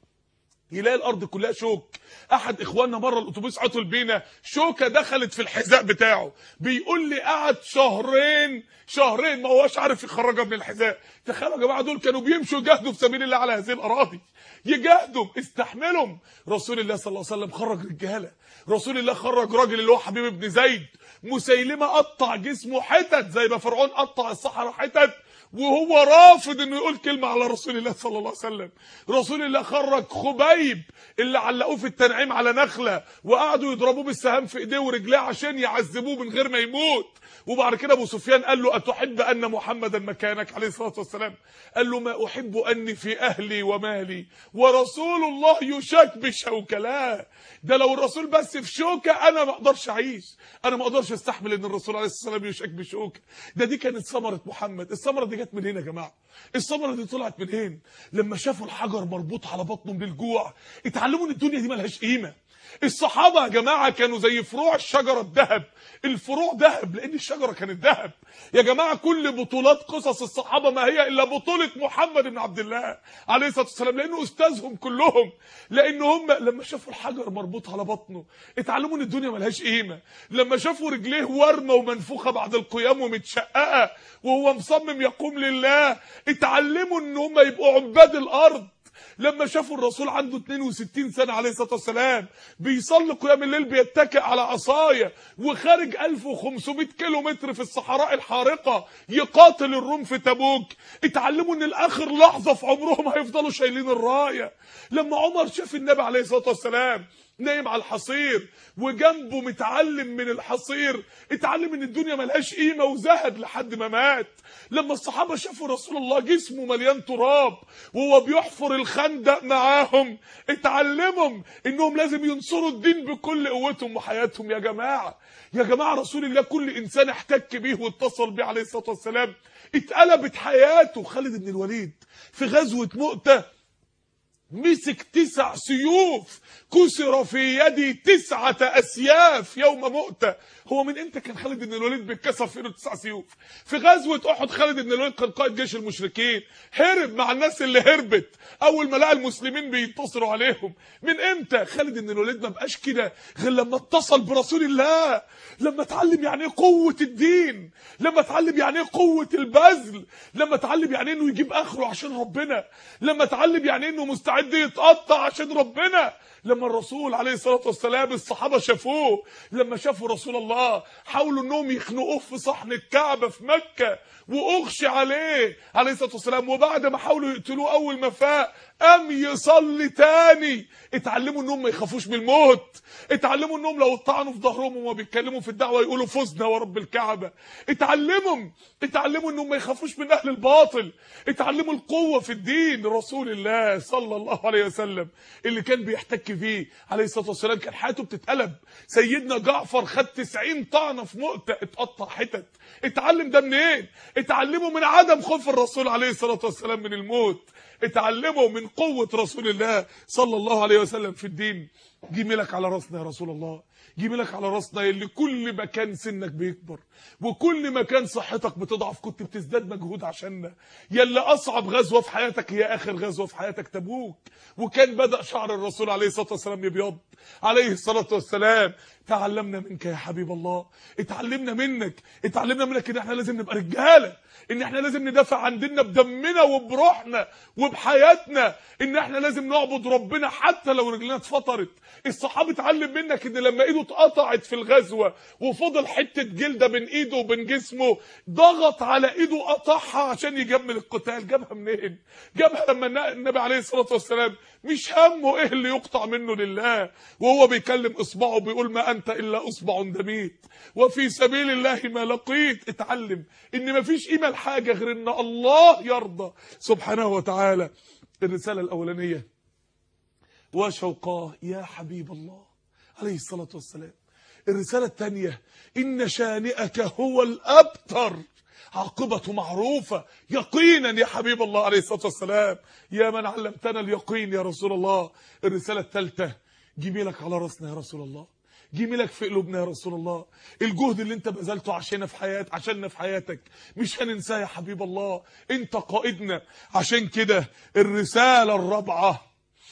يلاقي الارض كلها شوك احد اخواننا مره الاتوبيس عطل بينا شوكه دخلت في الحذاء بتاعه بيقول لي قعد شهرين شهرين ما هوش عارف يخرجها من الحذاء تخيلوا يا جماعه دول كانوا بيمشوا يجاهدوا في سبيل الله على هذه الاراضي يجاهدوا استحملهم رسول الله صلى الله عليه وسلم خرج رجاله رسول الله خرج راجل اللي هو حبيب بن زيد مسيلمه قطع جسمه حتت زي ما فرعون قطع الصحراء حتت وهو رافض انه يقول كلمه على رسول الله صلى الله عليه وسلم رسول الله خرج خبيب اللي علقوه في التنعيم على نخله وقعدوا يضربوه بالسهام في ايديه ورجليه عشان يعذبوه من غير ما يموت وبعد كده ابو سفيان قال له اتحب ان محمدا مكانك عليه الصلاه والسلام قال له ما احب اني في اهلي ومالي ورسول الله يشاك بشوكه لا ده لو الرسول بس في شوكه انا ما اقدرش اعيش انا ما اقدرش استحمل ان الرسول عليه الصلاه والسلام يشاك بشوكه ده دي كانت ثمره محمد الثمره دي جت من هنا يا جماعه الثمره دي طلعت من هين لما شافوا الحجر مربوط على بطنه بالجوع اتعلموا ان الدنيا دي ملهاش قيمه الصحابه يا جماعه كانوا زي فروع الشجره الذهب الفروع ذهب لان الشجره كانت ذهب يا جماعه كل بطولات قصص الصحابه ما هي الا بطوله محمد بن عبد الله عليه الصلاه والسلام لانه استاذهم كلهم لان هم لما شافوا الحجر مربوط على بطنه اتعلموا ان الدنيا ملهاش قيمه لما شافوا رجليه ورمه ومنفوخه بعد القيام ومتشققه وهو مصمم يقوم لله اتعلموا ان هم يبقوا عباد الارض لما شافوا الرسول عنده 62 سنة عليه الصلاة والسلام بيصلي قيام الليل بيتكئ على عصاية وخارج 1500 كيلو متر في الصحراء الحارقة يقاتل الروم في تبوك اتعلموا ان الاخر لحظة في عمرهم هيفضلوا شايلين الراية لما عمر شاف النبي عليه الصلاة والسلام نايم على الحصير وجنبه متعلم من الحصير اتعلم ان الدنيا ملهاش قيمه وزهد لحد ما مات لما الصحابه شافوا رسول الله جسمه مليان تراب وهو بيحفر الخندق معاهم اتعلمهم انهم لازم ينصروا الدين بكل قوتهم وحياتهم يا جماعه يا جماعه رسول الله كل انسان احتك بيه واتصل بيه عليه الصلاه والسلام اتقلبت حياته خالد بن الوليد في غزوه مؤته مسك تسع سيوف كسر في يدي تسعة أسياف يوم مؤتة هو من امتى كان خالد بن الوليد بيتكسر في ايده تسع سيوف في غزوة أحد خالد بن الوليد كان قائد جيش المشركين هرب مع الناس اللي هربت أول ما لقى المسلمين بينتصروا عليهم من امتى خالد بن الوليد ما بقاش كده غير لما اتصل برسول الله لما اتعلم يعني ايه قوة الدين لما اتعلم يعني ايه قوة البذل لما اتعلم يعني انه يجيب اخره عشان ربنا لما اتعلم يعني انه مستعد مستعد يتقطع عشان ربنا لما الرسول عليه الصلاه والسلام الصحابه شافوه لما شافوا رسول الله حاولوا انهم يخنقوه في صحن الكعبه في مكه واغشي عليه عليه الصلاه والسلام وبعد ما حاولوا يقتلوه اول ما فاق قام يصلي تاني اتعلموا انهم ما يخافوش من الموت اتعلموا انهم لو اتطعنوا في ظهرهم وما بيتكلموا في الدعوه يقولوا فزنا ورب الكعبه اتعلموا اتعلموا انهم ما يخافوش من اهل الباطل اتعلموا القوه في الدين رسول الله صلى الله عليه وسلم اللي كان بيحتك فيه عليه الصلاه والسلام كان حياته بتتقلب سيدنا جعفر خد 90 طعنه في مؤتة اتقطع حتت اتعلم ده منين اتعلموا من عدم خوف الرسول عليه الصلاه والسلام من الموت اتعلموا من قوة رسول الله صلى الله عليه وسلم في الدين جميلك على راسنا يا رسول الله جميلك على راسنا اللي كل ما كان سنك بيكبر وكل ما كان صحتك بتضعف كنت بتزداد مجهود عشاننا يلي اصعب غزوه في حياتك هي اخر غزوه في حياتك تبوك وكان بدا شعر الرسول عليه الصلاه والسلام يبيض عليه الصلاه والسلام تعلمنا منك يا حبيب الله اتعلمنا منك اتعلمنا منك ان احنا لازم نبقى رجاله ان احنا لازم ندافع عن ديننا بدمنا وبروحنا وبحياتنا ان احنا لازم نعبد ربنا حتى لو رجلنا اتفطرت الصحابه اتعلم منك ان لما ايده اتقطعت في الغزوه وفضل حته جلده بين ايده وبين جسمه ضغط على ايده قطعها عشان يجمل القتال جابها منين جابها لما النبي عليه الصلاه والسلام مش همه ايه اللي يقطع منه لله وهو بيكلم اصبعه بيقول ما انت الا اصبع دميت وفي سبيل الله ما لقيت اتعلم ان مفيش قيمه لحاجه غير ان الله يرضى سبحانه وتعالى الرساله الاولانيه وشوقاه يا حبيب الله عليه الصلاه والسلام الرساله الثانيه ان شانئك هو الابتر عاقبته معروفة يقينا يا حبيب الله عليه الصلاة والسلام يا من علمتنا اليقين يا رسول الله الرسالة الثالثة جميلك على راسنا يا رسول الله جميلك في قلوبنا يا رسول الله الجهد اللي انت بذلته عشاننا في حيات عشاننا في حياتك مش هننساه يا حبيب الله انت قائدنا عشان كده الرسالة الرابعة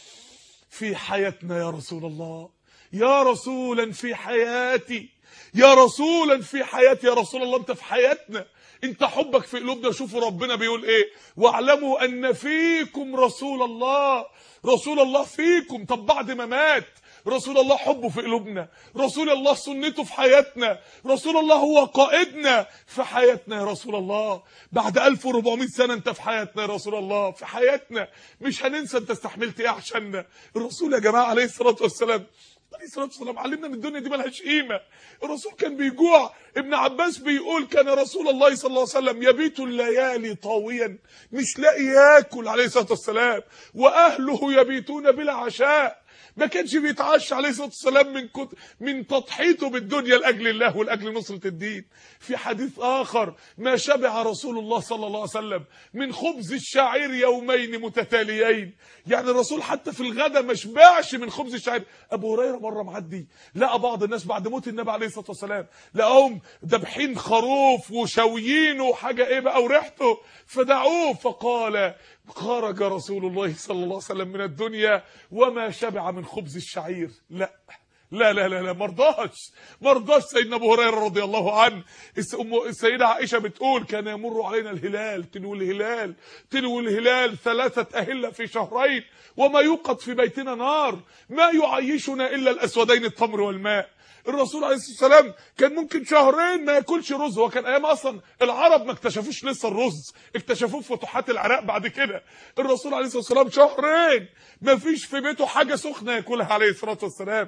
في حياتنا يا رسول الله يا رسولا في حياتي يا رسولا في حياتي يا رسول الله انت في حياتنا انت حبك في قلوبنا شوفوا ربنا بيقول ايه واعلموا ان فيكم رسول الله رسول الله فيكم طب بعد ما مات رسول الله حبه في قلوبنا رسول الله سنته في حياتنا رسول الله هو قائدنا في حياتنا يا رسول الله بعد 1400 سنة انت في حياتنا يا رسول الله في حياتنا مش هننسى انت استحملت ايه عشاننا الرسول يا جماعة عليه الصلاة والسلام عليه الصلاه والسلام علمنا ان الدنيا دي ملهاش قيمه الرسول كان بيجوع ابن عباس بيقول كان رسول الله صلى الله عليه وسلم يبيت الليالي طاويا مش لاقي ياكل عليه الصلاه والسلام واهله يبيتون بلا عشاء ما كانش بيتعشى عليه الصلاه والسلام من كت... من تضحيته بالدنيا لاجل الله ولاجل نصره الدين في حديث اخر ما شبع رسول الله صلى الله عليه وسلم من خبز الشعير يومين متتاليين يعني الرسول حتى في الغداء ما شبعش من خبز الشعير ابو هريره مره معدي لقى بعض الناس بعد موت النبي عليه الصلاه والسلام لقاهم ذابحين خروف وشاويينه وحاجه ايه بقى وريحته فدعوه فقال خرج رسول الله صلى الله عليه وسلم من الدنيا وما شبع من خبز الشعير لا لا لا لا لا مرضاش مرضاش سيدنا ابو هريره رضي الله عنه السيده عائشه بتقول كان يمر علينا الهلال تلو الهلال تلو الهلال ثلاثه اهله في شهرين وما يوقد في بيتنا نار ما يعيشنا الا الاسودين التمر والماء الرسول عليه الصلاه والسلام كان ممكن شهرين ما ياكلش رز هو كان ايام اصلا العرب ما اكتشفوش لسه الرز اكتشفوه في فتوحات العراق بعد كده الرسول عليه الصلاه والسلام شهرين ما فيش في بيته حاجه سخنه ياكلها عليه الصلاه والسلام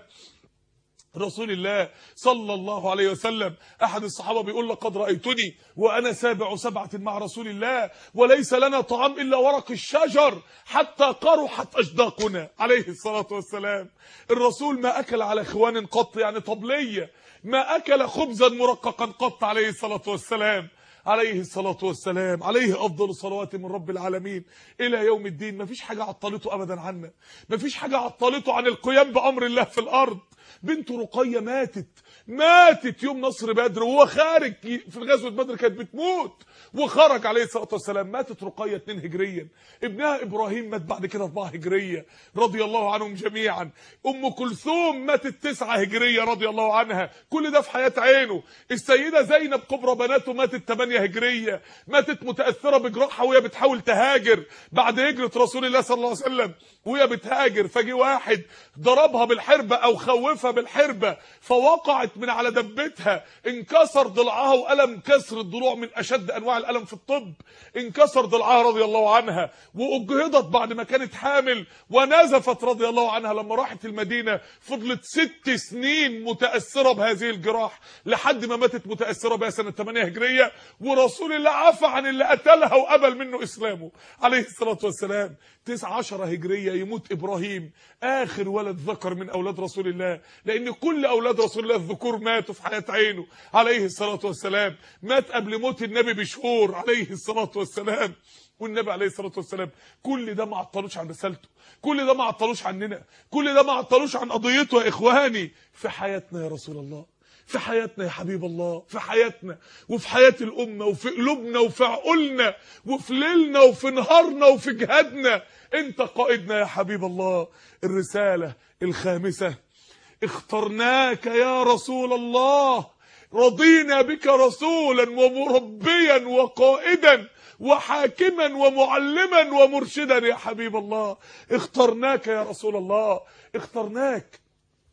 رسول الله صلى الله عليه وسلم احد الصحابه بيقول لقد رايتني وانا سابع سبعه مع رسول الله وليس لنا طعام الا ورق الشجر حتى قرحت اشداقنا عليه الصلاه والسلام الرسول ما اكل على خوان قط يعني طبليه ما اكل خبزا مرققا قط عليه الصلاه والسلام عليه الصلاة والسلام عليه أفضل الصلوات من رب العالمين إلى يوم الدين مفيش حاجة عطلته أبدا عنا مفيش حاجة عطلته عن القيام بأمر الله في الأرض بنت رقية ماتت ماتت يوم نصر بدر وهو خارج في غزوة بدر كانت بتموت وخرج عليه الصلاة والسلام ماتت رقية 2 هجريا ابنها إبراهيم مات بعد كده 4 هجرية رضي الله عنهم جميعا أم كلثوم ماتت 9 هجرية رضي الله عنها كل ده في حياة عينه السيدة زينب كبرى بناته ماتت 8 هجرية ماتت متأثرة بجراحها وهي بتحاول تهاجر بعد هجرة رسول الله صلى الله عليه وسلم وهي بتهاجر فجي واحد ضربها بالحربة او خوفها بالحربة فوقعت من على دبتها انكسر ضلعها وألم كسر الضلوع من اشد انواع الألم في الطب انكسر ضلعها رضي الله عنها واجهضت بعد ما كانت حامل ونزفت رضي الله عنها لما راحت المدينة فضلت ست سنين متأثرة بهذه الجراح لحد ما ماتت متأثرة بها سنة 8 هجرية ورسول الله عفى عن اللي قتلها وقبل منه اسلامه عليه الصلاة والسلام 19 هجرية يموت ابراهيم اخر ولد ذكر من اولاد رسول الله لان كل اولاد رسول الله الذكور ماتوا في حياة عينه عليه الصلاة والسلام مات قبل موت النبي بشهور عليه الصلاة والسلام والنبي عليه الصلاه والسلام كل ده ما عطلوش عن رسالته كل ده ما عطلوش عننا كل ده ما عطلوش عن قضيته يا اخواني في حياتنا يا رسول الله في حياتنا يا حبيب الله في حياتنا وفي حياة الأمة وفي قلوبنا وفي عقولنا وفي ليلنا وفي نهارنا وفي جهادنا انت قائدنا يا حبيب الله الرسالة الخامسة اخترناك يا رسول الله رضينا بك رسولا ومربيا وقائدا وحاكما ومعلما ومرشدا يا حبيب الله اخترناك يا رسول الله اخترناك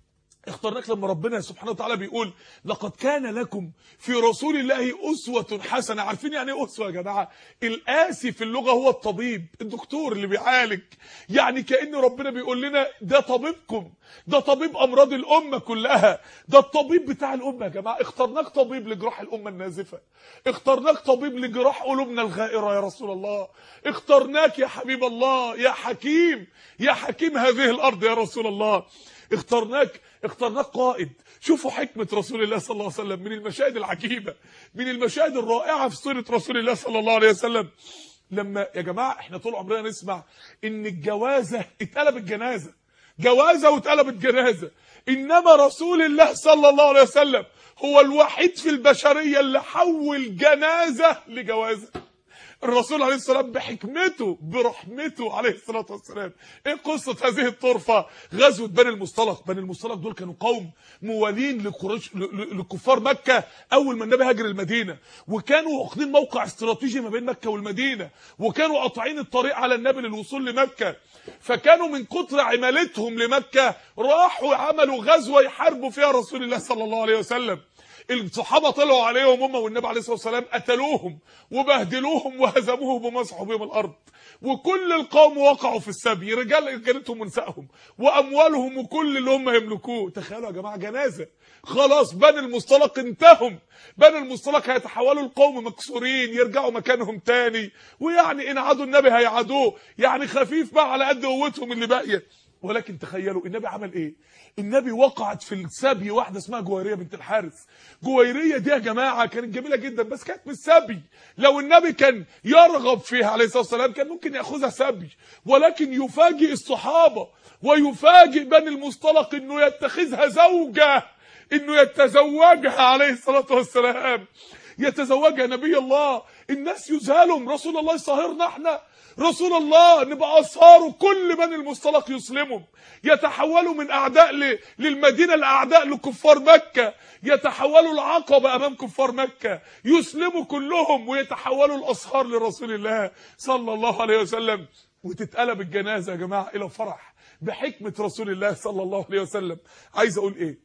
اخترناك لما ربنا سبحانه وتعالى بيقول لقد كان لكم في رسول الله أسوة حسنة عارفين يعني ايه أسوة يا جماعة القاسي في اللغة هو الطبيب الدكتور اللي بيعالج يعني كأن ربنا بيقول لنا ده طبيبكم ده طبيب أمراض الأمة كلها ده الطبيب بتاع الأمة يا جماعة اخترناك طبيب لجراح الأمة النازفة اخترناك طبيب لجراح قلوبنا الغائرة يا رسول الله اخترناك يا حبيب الله يا حكيم يا حكيم هذه الأرض يا رسول الله اخترناك اخترناك قائد شوفوا حكمة رسول الله صلى الله عليه وسلم من المشاهد العجيبة من المشاهد الرائعة في سيرة رسول الله صلى الله عليه وسلم لما يا جماعة احنا طول عمرنا نسمع ان الجوازة اتقلبت جنازة جوازة واتقلبت جنازة انما رسول الله صلى الله عليه وسلم هو الوحيد في البشرية اللي حول جنازة لجوازة الرسول عليه السلام بحكمته برحمته عليه الصلاة والسلام ايه قصة هذه الطرفة غزوة بني المصطلق بني المصطلق دول كانوا قوم موالين لقريش لكفار مكة اول ما النبي هاجر المدينة وكانوا واخدين موقع استراتيجي ما بين مكة والمدينة وكانوا قاطعين الطريق على النبي للوصول لمكة فكانوا من كتر عمالتهم لمكة راحوا عملوا غزوة يحاربوا فيها رسول الله صلى الله عليه وسلم الصحابه طلعوا عليهم هم والنبي عليه الصلاه والسلام قتلوهم وبهدلوهم وهزموهم ومسحوا بهم الارض وكل القوم وقعوا في السبي رجال رجالتهم ونسائهم واموالهم وكل اللي هم يملكوه تخيلوا يا جماعه جنازه خلاص بني المصطلق انتهم بني المصطلق هيتحولوا القوم مكسورين يرجعوا مكانهم تاني ويعني ان عادوا النبي هيعادوه يعني خفيف بقى على قد قوتهم اللي باقيه ولكن تخيلوا النبي عمل ايه النبي وقعت في السبي واحده اسمها جويريه بنت الحارث جويريه دي يا جماعه كانت جميله جدا بس كانت من السبي لو النبي كان يرغب فيها عليه الصلاه والسلام كان ممكن ياخذها سبي ولكن يفاجئ الصحابه ويفاجئ بني المصطلق انه يتخذها زوجه انه يتزوجها عليه الصلاه والسلام يتزوجها نبي الله الناس يذهلهم رسول الله يصهرنا احنا رسول الله نبقى اصهاره كل بني المصطلق يسلموا يتحولوا من اعداء ل... للمدينه لاعداء لكفار مكه يتحولوا العقبه امام كفار مكه يسلموا كلهم ويتحولوا الاصهار لرسول الله صلى الله عليه وسلم وتتقلب الجنازه يا جماعه الى فرح بحكمه رسول الله صلى الله عليه وسلم عايز اقول ايه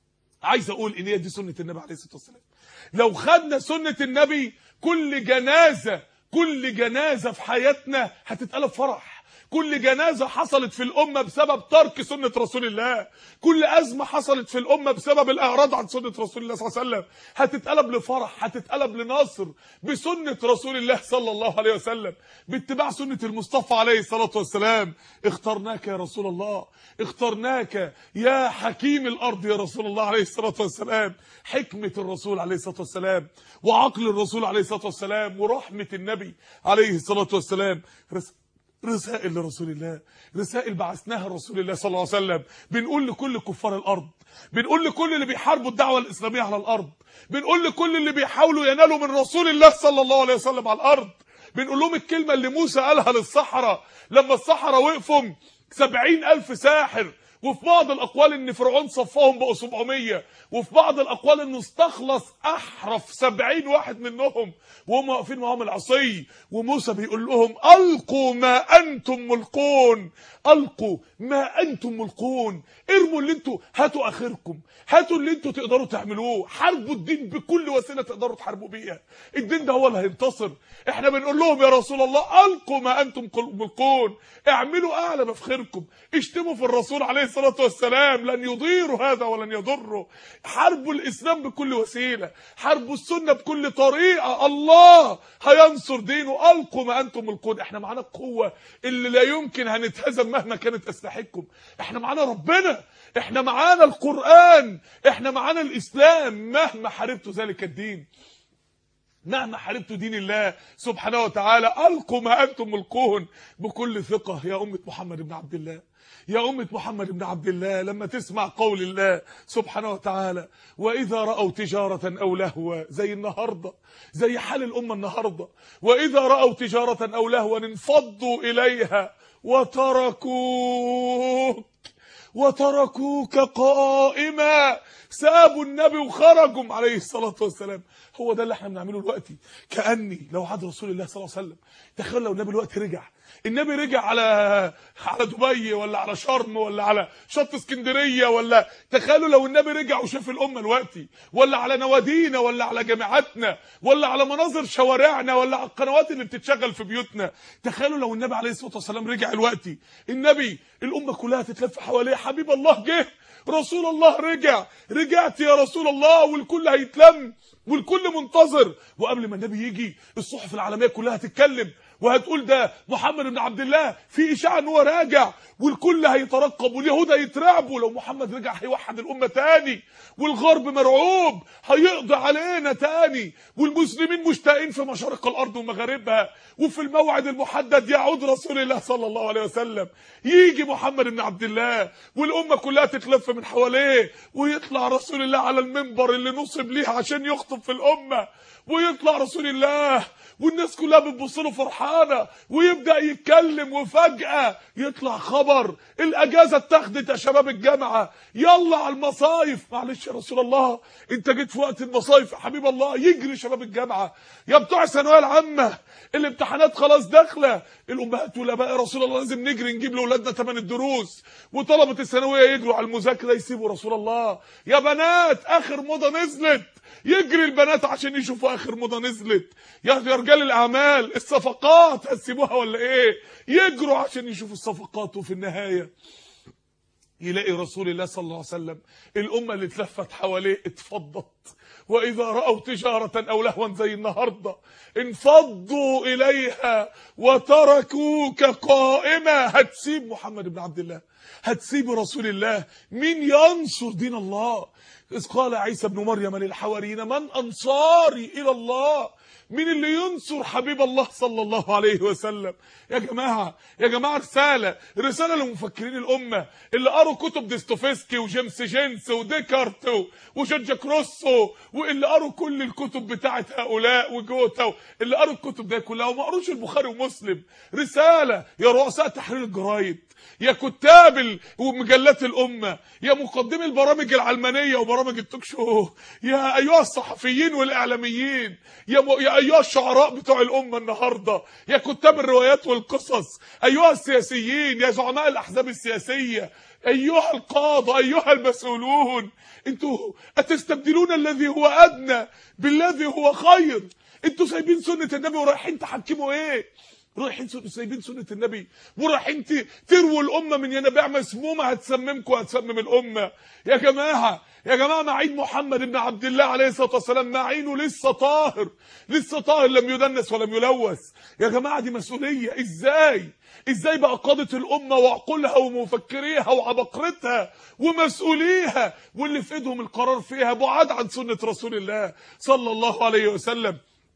عايز اقول ان هي دي سنه النبي عليه الصلاه والسلام لو خدنا سنه النبي كل جنازه كل جنازة في حياتنا هتتقلب فرح كل جنازة حصلت في الأمة بسبب ترك سنة رسول الله كل أزمة حصلت في الأمة بسبب الإعراض عن سنة رسول الله صلى الله عليه وسلم هتتقلب لفرح هتتقلب لنصر بسنة رسول الله صلى الله عليه وسلم باتباع سنة المصطفى عليه الصلاة والسلام اخترناك يا رسول الله اخترناك يا حكيم الأرض يا رسول الله عليه الصلاة والسلام حكمة الرسول عليه الصلاة والسلام وعقل الرسول عليه الصلاة والسلام ورحمة النبي عليه الصلاة والسلام رسائل لرسول الله رسائل بعثناها لرسول الله صلى الله عليه وسلم بنقول لكل كفار الارض بنقول لكل اللي بيحاربوا الدعوه الاسلاميه على الارض بنقول لكل اللي بيحاولوا ينالوا من رسول الله صلى الله عليه وسلم على الارض بنقول لهم الكلمه اللي موسى قالها للصحراء لما الصحراء وقفوا سبعين ألف ساحر وفي بعض الاقوال ان فرعون صفاهم بقوا 700 وفي بعض الاقوال انه استخلص احرف 70 واحد منهم وهم واقفين معاهم العصي وموسى بيقول لهم القوا ما انتم ملقون القوا ما انتم ملقون ارموا اللي انتوا هاتوا اخركم هاتوا اللي انتوا تقدروا تعملوه حاربوا الدين بكل وسيله تقدروا تحاربوا بيها الدين ده هو اللي هينتصر احنا بنقول لهم يا رسول الله القوا ما انتم ملقون اعملوا اعلى ما في خيركم اشتموا في الرسول عليه الصلاه والسلام لن يضيروا هذا ولن يضروا حاربوا الاسلام بكل وسيله حاربوا السنه بكل طريقه الله هينصر دينه القوا ما انتم ملقون احنا معانا القوه اللي لا يمكن هنتهزم مهما كانت اسلحتكم احنا معانا ربنا احنا معانا القران احنا معانا الاسلام مهما حاربتوا ذلك الدين مهما حاربتوا دين الله سبحانه وتعالى القوا ما انتم ملقون بكل ثقه يا امه محمد بن عبد الله يا أمة محمد بن عبد الله لما تسمع قول الله سبحانه وتعالى وإذا رأوا تجارة أو لهوا زي النهاردة زي حال الأمة النهاردة وإذا رأوا تجارة أو لهوا انفضوا إليها وتركوك وتركوك قائما سابوا النبي وخرجوا عليه الصلاة والسلام هو ده اللي احنا بنعمله دلوقتي كأني لو عاد رسول الله صلى الله عليه وسلم تخيل لو النبي الوقت رجع النبي رجع على على دبي ولا على شرم ولا على شط اسكندريه ولا تخيلوا لو النبي رجع وشاف الامه دلوقتي ولا على نوادينا ولا على جامعاتنا ولا على مناظر شوارعنا ولا على القنوات اللي بتتشغل في بيوتنا تخيلوا لو النبي عليه الصلاه والسلام رجع دلوقتي النبي الامه كلها تتلف حواليه حبيب الله جه رسول الله رجع رجعت يا رسول الله والكل هيتلم والكل منتظر وقبل ما النبي يجي الصحف العالميه كلها هتتكلم وهتقول ده محمد بن عبد الله في اشاعه ان هو راجع والكل هيترقب واليهود هيترعبوا لو محمد رجع هيوحد الامه تاني والغرب مرعوب هيقضي علينا تاني والمسلمين مشتاقين في مشارق الارض ومغاربها وفي الموعد المحدد يعود رسول الله صلى الله عليه وسلم يجي محمد بن عبد الله والامه كلها تتلف من حواليه ويطلع رسول الله على المنبر اللي نصب ليه عشان يخطب في الامه ويطلع رسول الله والناس كلها بتبص له فرحانه ويبدا يتكلم وفجاه يطلع خبر الاجازه اتاخدت يا شباب الجامعه يلا على المصايف معلش يا رسول الله انت جيت في وقت المصايف يا حبيب الله يجري شباب الجامعه يا بتوع الثانويه العامه الامتحانات خلاص داخله الامهات تقول بقى يا رسول الله لازم نجري نجيب لاولادنا ثمن الدروس وطلبه الثانويه يجروا على المذاكره يسيبوا رسول الله يا بنات اخر موضه نزلت يجري البنات عشان يشوفوا اخر موضه نزلت يا رجال الاعمال الصفقات هتسيبوها ولا ايه يجروا عشان يشوفوا الصفقات وفي النهايه يلاقي رسول الله صلى الله عليه وسلم الامه اللي اتلفت حواليه اتفضت واذا راوا تجاره او لهوا زي النهارده انفضوا اليها وتركوك قائمه هتسيب محمد بن عبد الله هتسيب رسول الله مين ينصر دين الله إذ قال عيسى ابن مريم للحواريين من أنصاري إلى الله مين اللي ينصر حبيب الله صلى الله عليه وسلم يا جماعة يا جماعة رسالة رسالة لمفكرين الأمة اللي قروا كتب ديستوفسكي وجيمس جينس وديكارت وجون جاك روسو واللي قروا كل الكتب بتاعت هؤلاء وجوتا اللي قروا الكتب دي كلها وما قروش البخاري ومسلم رسالة يا رؤساء تحرير الجرايد يا كتاب ومجلات الأمة يا مقدمي البرامج العلمانية وبرامج التوك شو يا أيها الصحفيين والإعلاميين يا, م... يا أيها الشعراء بتوع الأمة النهاردة يا كتاب الروايات والقصص أيها السياسيين يا زعماء الأحزاب السياسية أيها القادة أيها المسؤولون انتوا أتستبدلون الذي هو أدنى بالذي هو خير انتوا سايبين سنة النبي ورايحين تحكموا ايه رايحين سايبين سنه النبي ورايحين ترووا الامه من ينابيع مسمومه هتسممكم هتسمم الامه يا جماعه يا جماعه معين محمد بن عبد الله عليه الصلاه والسلام معينه لسه طاهر لسه طاهر لم يدنس ولم يلوث يا جماعه دي مسؤوليه ازاي ازاي بقى قاده الامه وعقولها ومفكريها وعبقرتها ومسؤوليها واللي في ايدهم القرار فيها بعاد عن سنه رسول الله صلى الله عليه وسلم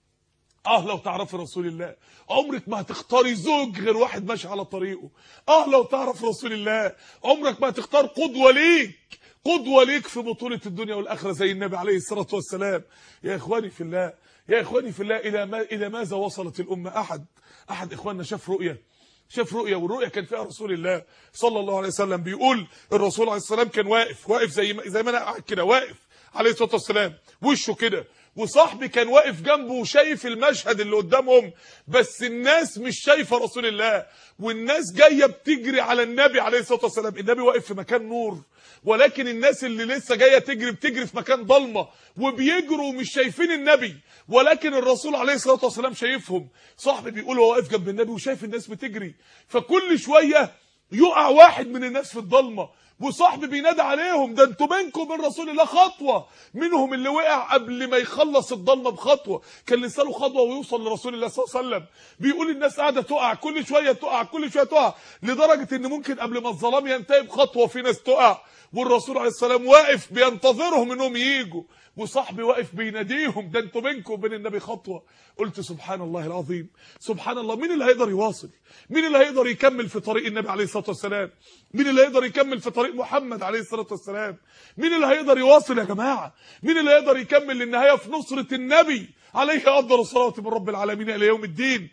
اه لو تعرفي رسول الله عمرك ما هتختاري زوج غير واحد ماشي على طريقه اه لو تعرف رسول الله عمرك ما هتختار قدوه ليك قدوه ليك في بطوله الدنيا والاخره زي النبي عليه الصلاه والسلام يا اخواني في الله يا اخواني في الله الى ما الى ماذا وصلت الامه احد احد اخواننا شاف رؤيه شاف رؤية والرؤية كان فيها رسول الله صلى الله عليه وسلم بيقول الرسول عليه السلام كان واقف واقف زي ما زي ما انا قاعد كده واقف عليه الصلاه والسلام وشه كده وصاحبي كان واقف جنبه وشايف المشهد اللي قدامهم بس الناس مش شايفه رسول الله والناس جايه بتجري على النبي عليه الصلاه والسلام النبي واقف في مكان نور ولكن الناس اللي لسه جايه تجري بتجري في مكان ضلمه وبيجروا ومش شايفين النبي ولكن الرسول عليه الصلاه والسلام شايفهم صاحبي بيقول هو واقف جنب النبي وشايف الناس بتجري فكل شويه يقع واحد من الناس في الضلمه وصاحبي بينادي عليهم ده انتوا بينكم وبين رسول الله خطوه منهم اللي وقع قبل ما يخلص الضلمه بخطوه كان لسه له خطوه ويوصل لرسول الله صلى الله عليه وسلم بيقول الناس قاعده تقع كل شويه تقع كل شويه تقع لدرجه ان ممكن قبل ما الظلام ينتهي بخطوه في ناس تقع والرسول عليه السلام واقف بينتظرهم انهم ييجوا وصاحبي واقف بيناديهم ده انتوا بينكم وبين النبي خطوه قلت سبحان الله العظيم سبحان الله مين اللي هيقدر يواصل مين اللي هيقدر يكمل في طريق النبي عليه الصلاه والسلام مين اللي هيقدر يكمل في طريق محمد عليه الصلاه والسلام مين اللي هيقدر يواصل يا جماعه مين اللي هيقدر يكمل للنهايه في نصره النبي عليه افضل الصلاه من رب العالمين الى يوم الدين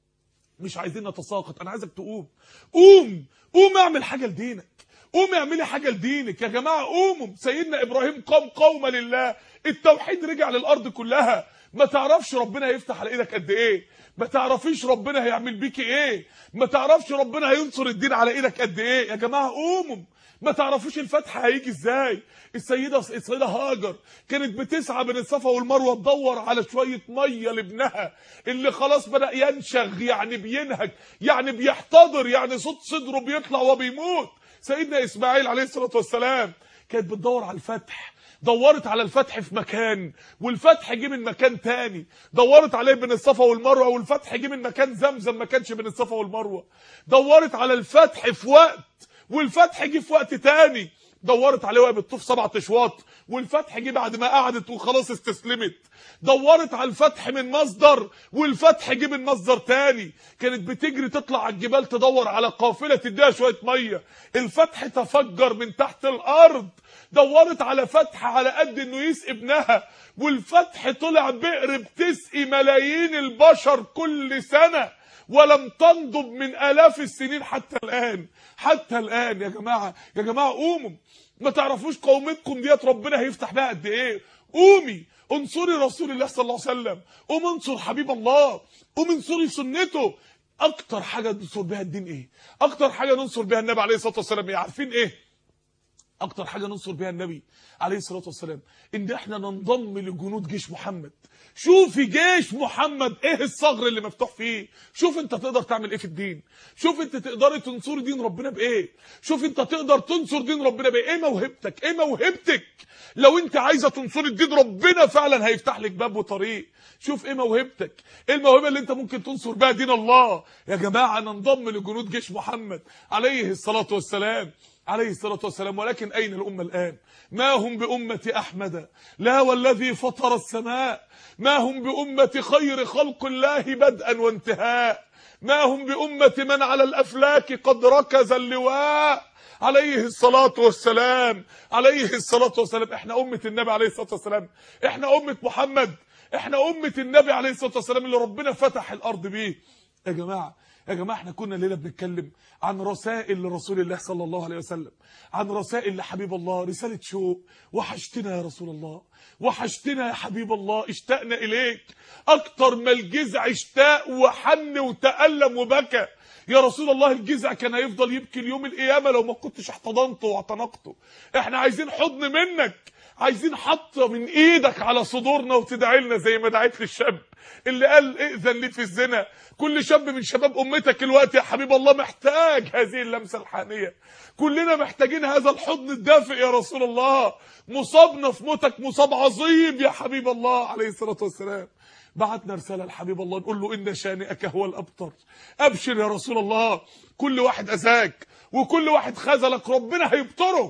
مش عايزين نتساقط انا عايزك تقوم قوم قوم اعمل حاجه لدينك قوم اعملي حاجه لدينك يا جماعه قوموا سيدنا ابراهيم قام قوما لله التوحيد رجع للارض كلها ما تعرفش ربنا هيفتح على ايدك قد ايه ما تعرفيش ربنا هيعمل بيكي ايه ما تعرفش ربنا هينصر الدين على ايدك قد ايه يا جماعه قوموا ما تعرفوش الفتح هيجي ازاي السيده السيده هاجر كانت بتسعى بين الصفا والمروه تدور على شويه ميه لابنها اللي خلاص بدا ينشغ يعني بينهج يعني بيحتضر يعني صوت صدره بيطلع وبيموت سيدنا اسماعيل عليه الصلاه والسلام كانت بتدور على الفتح دورت على الفتح في مكان والفتح جه من مكان تاني دورت عليه بين الصفا والمروه والفتح جه من مكان زمزم ما كانش بين الصفا والمروه دورت على الفتح في وقت والفتح جه في وقت تاني دورت عليه وهي بتطوف سبعة اشواط والفتح جه بعد ما قعدت وخلاص استسلمت دورت على الفتح من مصدر والفتح جه من مصدر تاني كانت بتجري تطلع على الجبال تدور على قافله تديها شويه ميه الفتح تفجر من تحت الارض دورت على فتح على قد انه يسقي ابنها والفتح طلع بئر بتسقي ملايين البشر كل سنه ولم تنضب من الاف السنين حتى الان حتى الان يا جماعه يا جماعه قوموا ما تعرفوش قومتكم ديت ربنا هيفتح بها قد ايه قومي انصري رسول الله صلى الله عليه وسلم قوم انصر حبيب الله قوم انصري سنته اكتر حاجه ننصر بها الدين ايه اكتر حاجه ننصر بها النبي عليه الصلاه والسلام ايه عارفين ايه اكتر حاجه ننصر بها النبي عليه الصلاه والسلام ان احنا ننضم لجنود جيش محمد شوفي جيش محمد ايه الثغر اللي مفتوح فيه شوف انت تقدر تعمل ايه في الدين شوف انت تقدري تنصري دين ربنا بايه شوف انت تقدر تنصر دين ربنا بايه ايه موهبتك ايه موهبتك لو انت عايزه تنصري الدين ربنا فعلا هيفتح لك باب وطريق شوف ايه موهبتك ايه الموهبه اللي انت ممكن تنصر بها دين الله يا جماعه ننضم لجنود جيش محمد عليه الصلاه والسلام عليه الصلاة والسلام ولكن أين الأمة الآن ما هم بأمة أحمد لا والذي فطر السماء ما هم بأمة خير خلق الله بدءا وانتهاء ما هم بأمة من على الأفلاك قد ركز اللواء عليه الصلاة والسلام عليه الصلاة والسلام احنا أمة النبي عليه الصلاة والسلام احنا أمة محمد احنا أمة النبي عليه الصلاة والسلام اللي ربنا فتح الأرض بيه يا جماعة يا جماعه احنا كنا ليله بنتكلم عن رسائل لرسول الله صلى الله عليه وسلم عن رسائل لحبيب الله رساله شوق وحشتنا يا رسول الله وحشتنا يا حبيب الله اشتقنا اليك اكتر ما الجزع اشتاق وحن وتالم وبكى يا رسول الله الجزع كان هيفضل يبكي اليوم القيامه لو ما كنتش احتضنته واعتنقته احنا عايزين حضن منك عايزين حطه من ايدك على صدورنا وتدعي لنا زي ما دعيت للشاب اللي قال ائذن لي في الزنا كل شاب من شباب امتك الوقت يا حبيب الله محتاج هذه اللمسه الحانيه كلنا محتاجين هذا الحضن الدافئ يا رسول الله مصابنا في موتك مصاب عظيم يا حبيب الله عليه الصلاه والسلام بعتنا رساله لحبيب الله نقول له ان شانئك هو الابتر ابشر يا رسول الله كل واحد اذاك وكل واحد خذلك ربنا هيبتره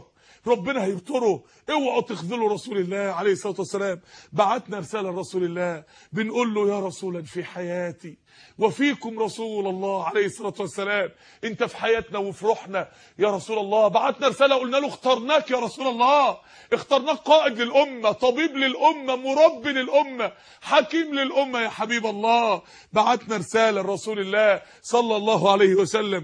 ربنا هيبتره اوعوا تخذلوا رسول الله عليه الصلاه والسلام بعتنا رساله لرسول الله بنقول له يا رسولا في حياتي وفيكم رسول الله عليه الصلاه والسلام انت في حياتنا وفي روحنا يا رسول الله بعتنا رساله قلنا له اخترناك يا رسول الله اخترناك قائد للامه طبيب للامه مربي للامه حكيم للامه يا حبيب الله بعتنا رساله لرسول الله صلى الله عليه وسلم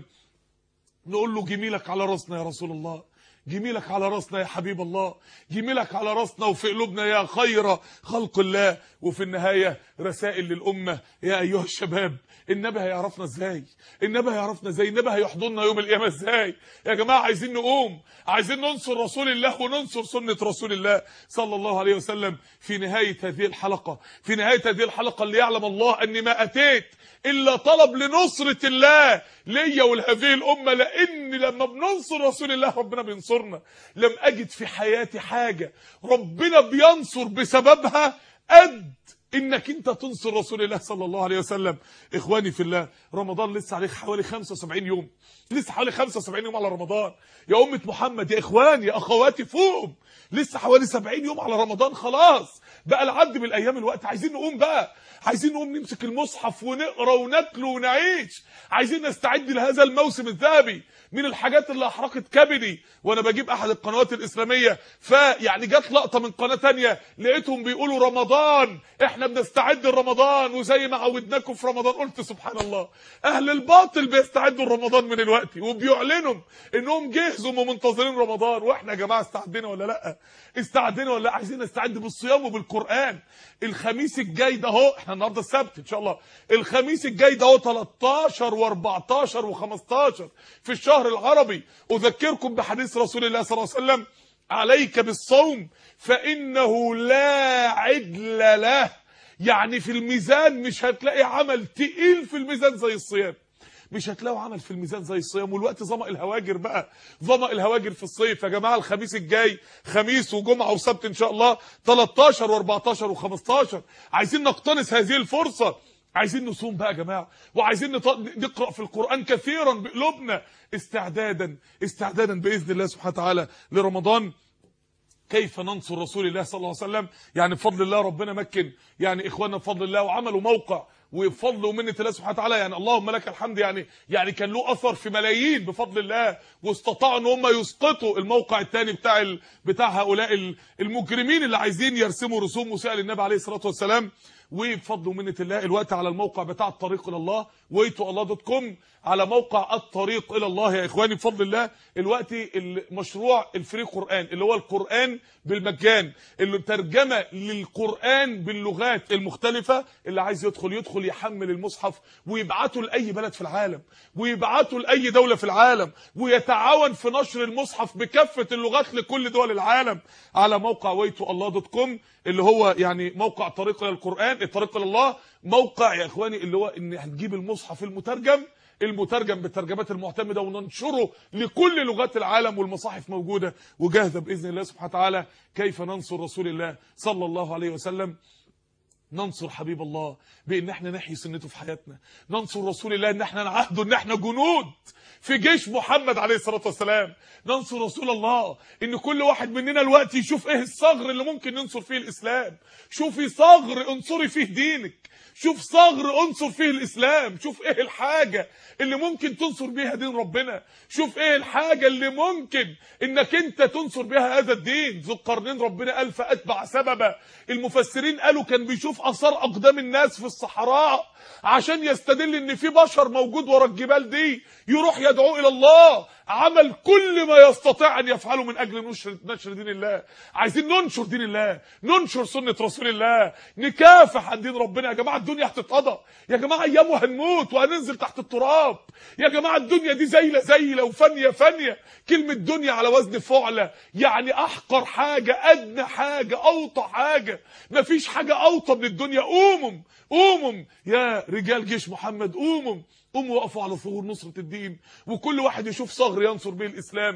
نقول له جميلك على راسنا يا رسول الله جميلك على راسنا يا حبيب الله جميلك على راسنا وفي قلوبنا يا خير خلق الله وفي النهاية رسائل للأمة يا أيها الشباب النبي هيعرفنا ازاي النبي هيعرفنا ازاي النبي هيحضننا يوم القيامة ازاي يا جماعة عايزين نقوم عايزين ننصر رسول الله وننصر سنة رسول الله صلى الله عليه وسلم في نهاية هذه الحلقة في نهاية هذه الحلقة اللي يعلم الله أني ما أتيت إلا طلب لنصرة الله ليا ولهذه الأمة لأن لما بننصر رسول الله ربنا بينصرنا لم أجد في حياتي حاجة ربنا بينصر بسببها قد انك انت تنصر رسول الله صلى الله عليه وسلم اخواني في الله رمضان لسه عليك حوالي 75 يوم لسه حوالي 75 يوم على رمضان يا امه محمد يا اخواني يا اخواتي فوقهم لسه حوالي 70 يوم على رمضان خلاص بقى العد بالايام الوقت عايزين نقوم بقى عايزين نقوم نمسك المصحف ونقرا ونتلو ونعيش عايزين نستعد لهذا الموسم الذهبي من الحاجات اللي احرقت كبدي وانا بجيب احد القنوات الاسلاميه فيعني جت لقطه من قناه تانية لقيتهم بيقولوا رمضان احنا بنستعد لرمضان وزي ما عودناكم في رمضان قلت سبحان الله اهل الباطل بيستعدوا لرمضان من الوقت وبيعلنوا انهم جهزوا ومنتظرين رمضان واحنا يا جماعه استعدينا ولا لا استعدينا ولا لا عايزين نستعد بالصيام وبالقران الخميس الجاي ده اهو احنا النهارده السبت ان شاء الله الخميس الجاي ده اهو 13 و14 و15 في الشهر العربي اذكركم بحديث رسول الله صلى الله عليه وسلم عليك بالصوم فانه لا عدل له يعني في الميزان مش هتلاقي عمل تقيل في الميزان زي الصيام مش هتلاقوا عمل في الميزان زي الصيام والوقت ظمأ الهواجر بقى ظمأ الهواجر في الصيف يا جماعه الخميس الجاي خميس وجمعه وسبت ان شاء الله 13 و14 و15 عايزين نقتنص هذه الفرصه عايزين نصوم بقى يا جماعه وعايزين نقرا في القران كثيرا بقلوبنا استعدادا استعدادا باذن الله سبحانه وتعالى لرمضان كيف ننصر رسول الله صلى الله عليه وسلم يعني بفضل الله ربنا مكن يعني اخواننا بفضل الله وعملوا موقع وبفضل ومنه الله سبحانه وتعالى يعني اللهم لك الحمد يعني يعني كان له اثر في ملايين بفضل الله واستطاعوا ان هم يسقطوا الموقع الثاني بتاع ال... بتاع هؤلاء المجرمين اللي عايزين يرسموا رسوم مساء للنبي عليه الصلاه والسلام وبفضل ومنه الله الوقت على الموقع بتاع الطريق الى الله ويتو الله دوت كوم على موقع الطريق الى الله يا اخواني بفضل الله الوقت المشروع الفري قران اللي هو القران بالمجان اللي ترجمه للقران باللغات المختلفه اللي عايز يدخل يدخل يحمل المصحف ويبعته لاي بلد في العالم ويبعته لاي دوله في العالم ويتعاون في نشر المصحف بكافه اللغات لكل دول العالم على موقع ويتو الله دوت كوم اللي هو يعني موقع طريق الى القران الطريق الى الله موقع يا اخواني اللي هو ان هنجيب المصحف المترجم المترجم بالترجمات المعتمده وننشره لكل لغات العالم والمصاحف موجوده وجاهزه باذن الله سبحانه وتعالى كيف ننصر رسول الله صلى الله عليه وسلم ننصر حبيب الله بان احنا نحيي سنته في حياتنا ننصر رسول الله ان احنا نعهده ان احنا جنود في جيش محمد عليه الصلاه والسلام ننصر رسول الله ان كل واحد مننا الوقت يشوف ايه الثغر اللي ممكن ننصر فيه الاسلام شوفي ثغر انصري فيه دينك شوف ثغر انصر فيه الاسلام شوف ايه الحاجه اللي ممكن تنصر بيها دين ربنا شوف ايه الحاجه اللي ممكن انك انت تنصر بيها هذا الدين ذو القرنين ربنا قال فاتبع سببا المفسرين قالوا كان بيشوف اثار اقدام الناس في الصحراء عشان يستدل ان في بشر موجود ورا الجبال دي يروح يدعو الى الله عمل كل ما يستطيع ان يفعله من اجل نشر نشر دين الله عايزين ننشر دين الله ننشر سنه رسول الله نكافح عن دين ربنا يا جماعه الدنيا هتتقضى يا جماعه ايام هنموت وهننزل تحت التراب يا جماعه الدنيا دي زيله زيله وفانيه فانيه كلمه دنيا على وزن فعله يعني احقر حاجه ادنى حاجه اوطى حاجه مفيش حاجه اوطى من الدنيا قوموا قوموا يا رجال جيش محمد قوموا قوموا وقفوا على ثغور نصرة الدين وكل واحد يشوف ثغر ينصر به الإسلام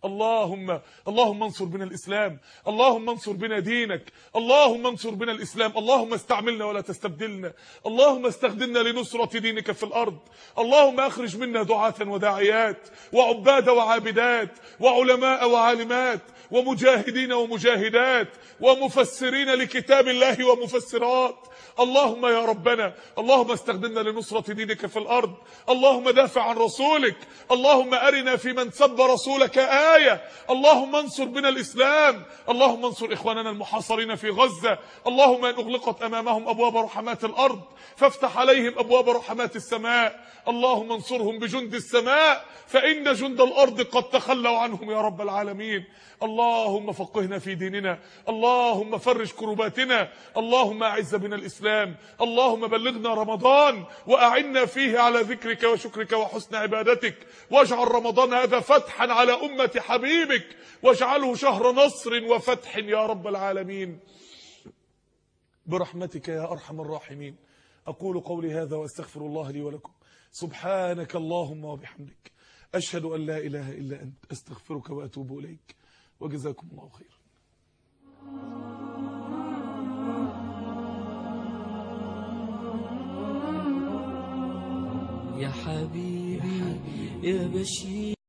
اللهم اللهم انصر بنا الإسلام اللهم انصر بنا دينك اللهم انصر بنا الإسلام اللهم استعملنا ولا تستبدلنا اللهم استخدمنا لنصرة دينك في الأرض اللهم أخرج منا دعاة وداعيات وعباد وعابدات وعلماء وعالمات ومجاهدين ومجاهدات ومفسرين لكتاب الله ومفسرات اللهم يا ربنا اللهم استخدمنا لنصرة دينك في الأرض اللهم دافع عن رسولك اللهم أرنا في من سب رسولك آية اللهم انصر بنا الإسلام اللهم انصر إخواننا المحاصرين في غزة اللهم إن أغلقت أمامهم أبواب رحمات الأرض فافتح عليهم أبواب رحمات السماء اللهم انصرهم بجند السماء فإن جند الأرض قد تخلوا عنهم يا رب العالمين اللهم فقهنا في ديننا اللهم فرج كرباتنا اللهم أعز بنا الإسلام اللهم بلغنا رمضان وأعنا فيه على ذكرك وشكرك وحسن عبادتك واجعل رمضان هذا فتحا على أمة حبيبك واجعله شهر نصر وفتح يا رب العالمين برحمتك يا أرحم الراحمين أقول قولي هذا وأستغفر الله لي ولكم سبحانك اللهم وبحمدك أشهد أن لا إله إلا أنت أستغفرك وأتوب إليك وجزاكم الله خيرا يا حبيبي يا بشير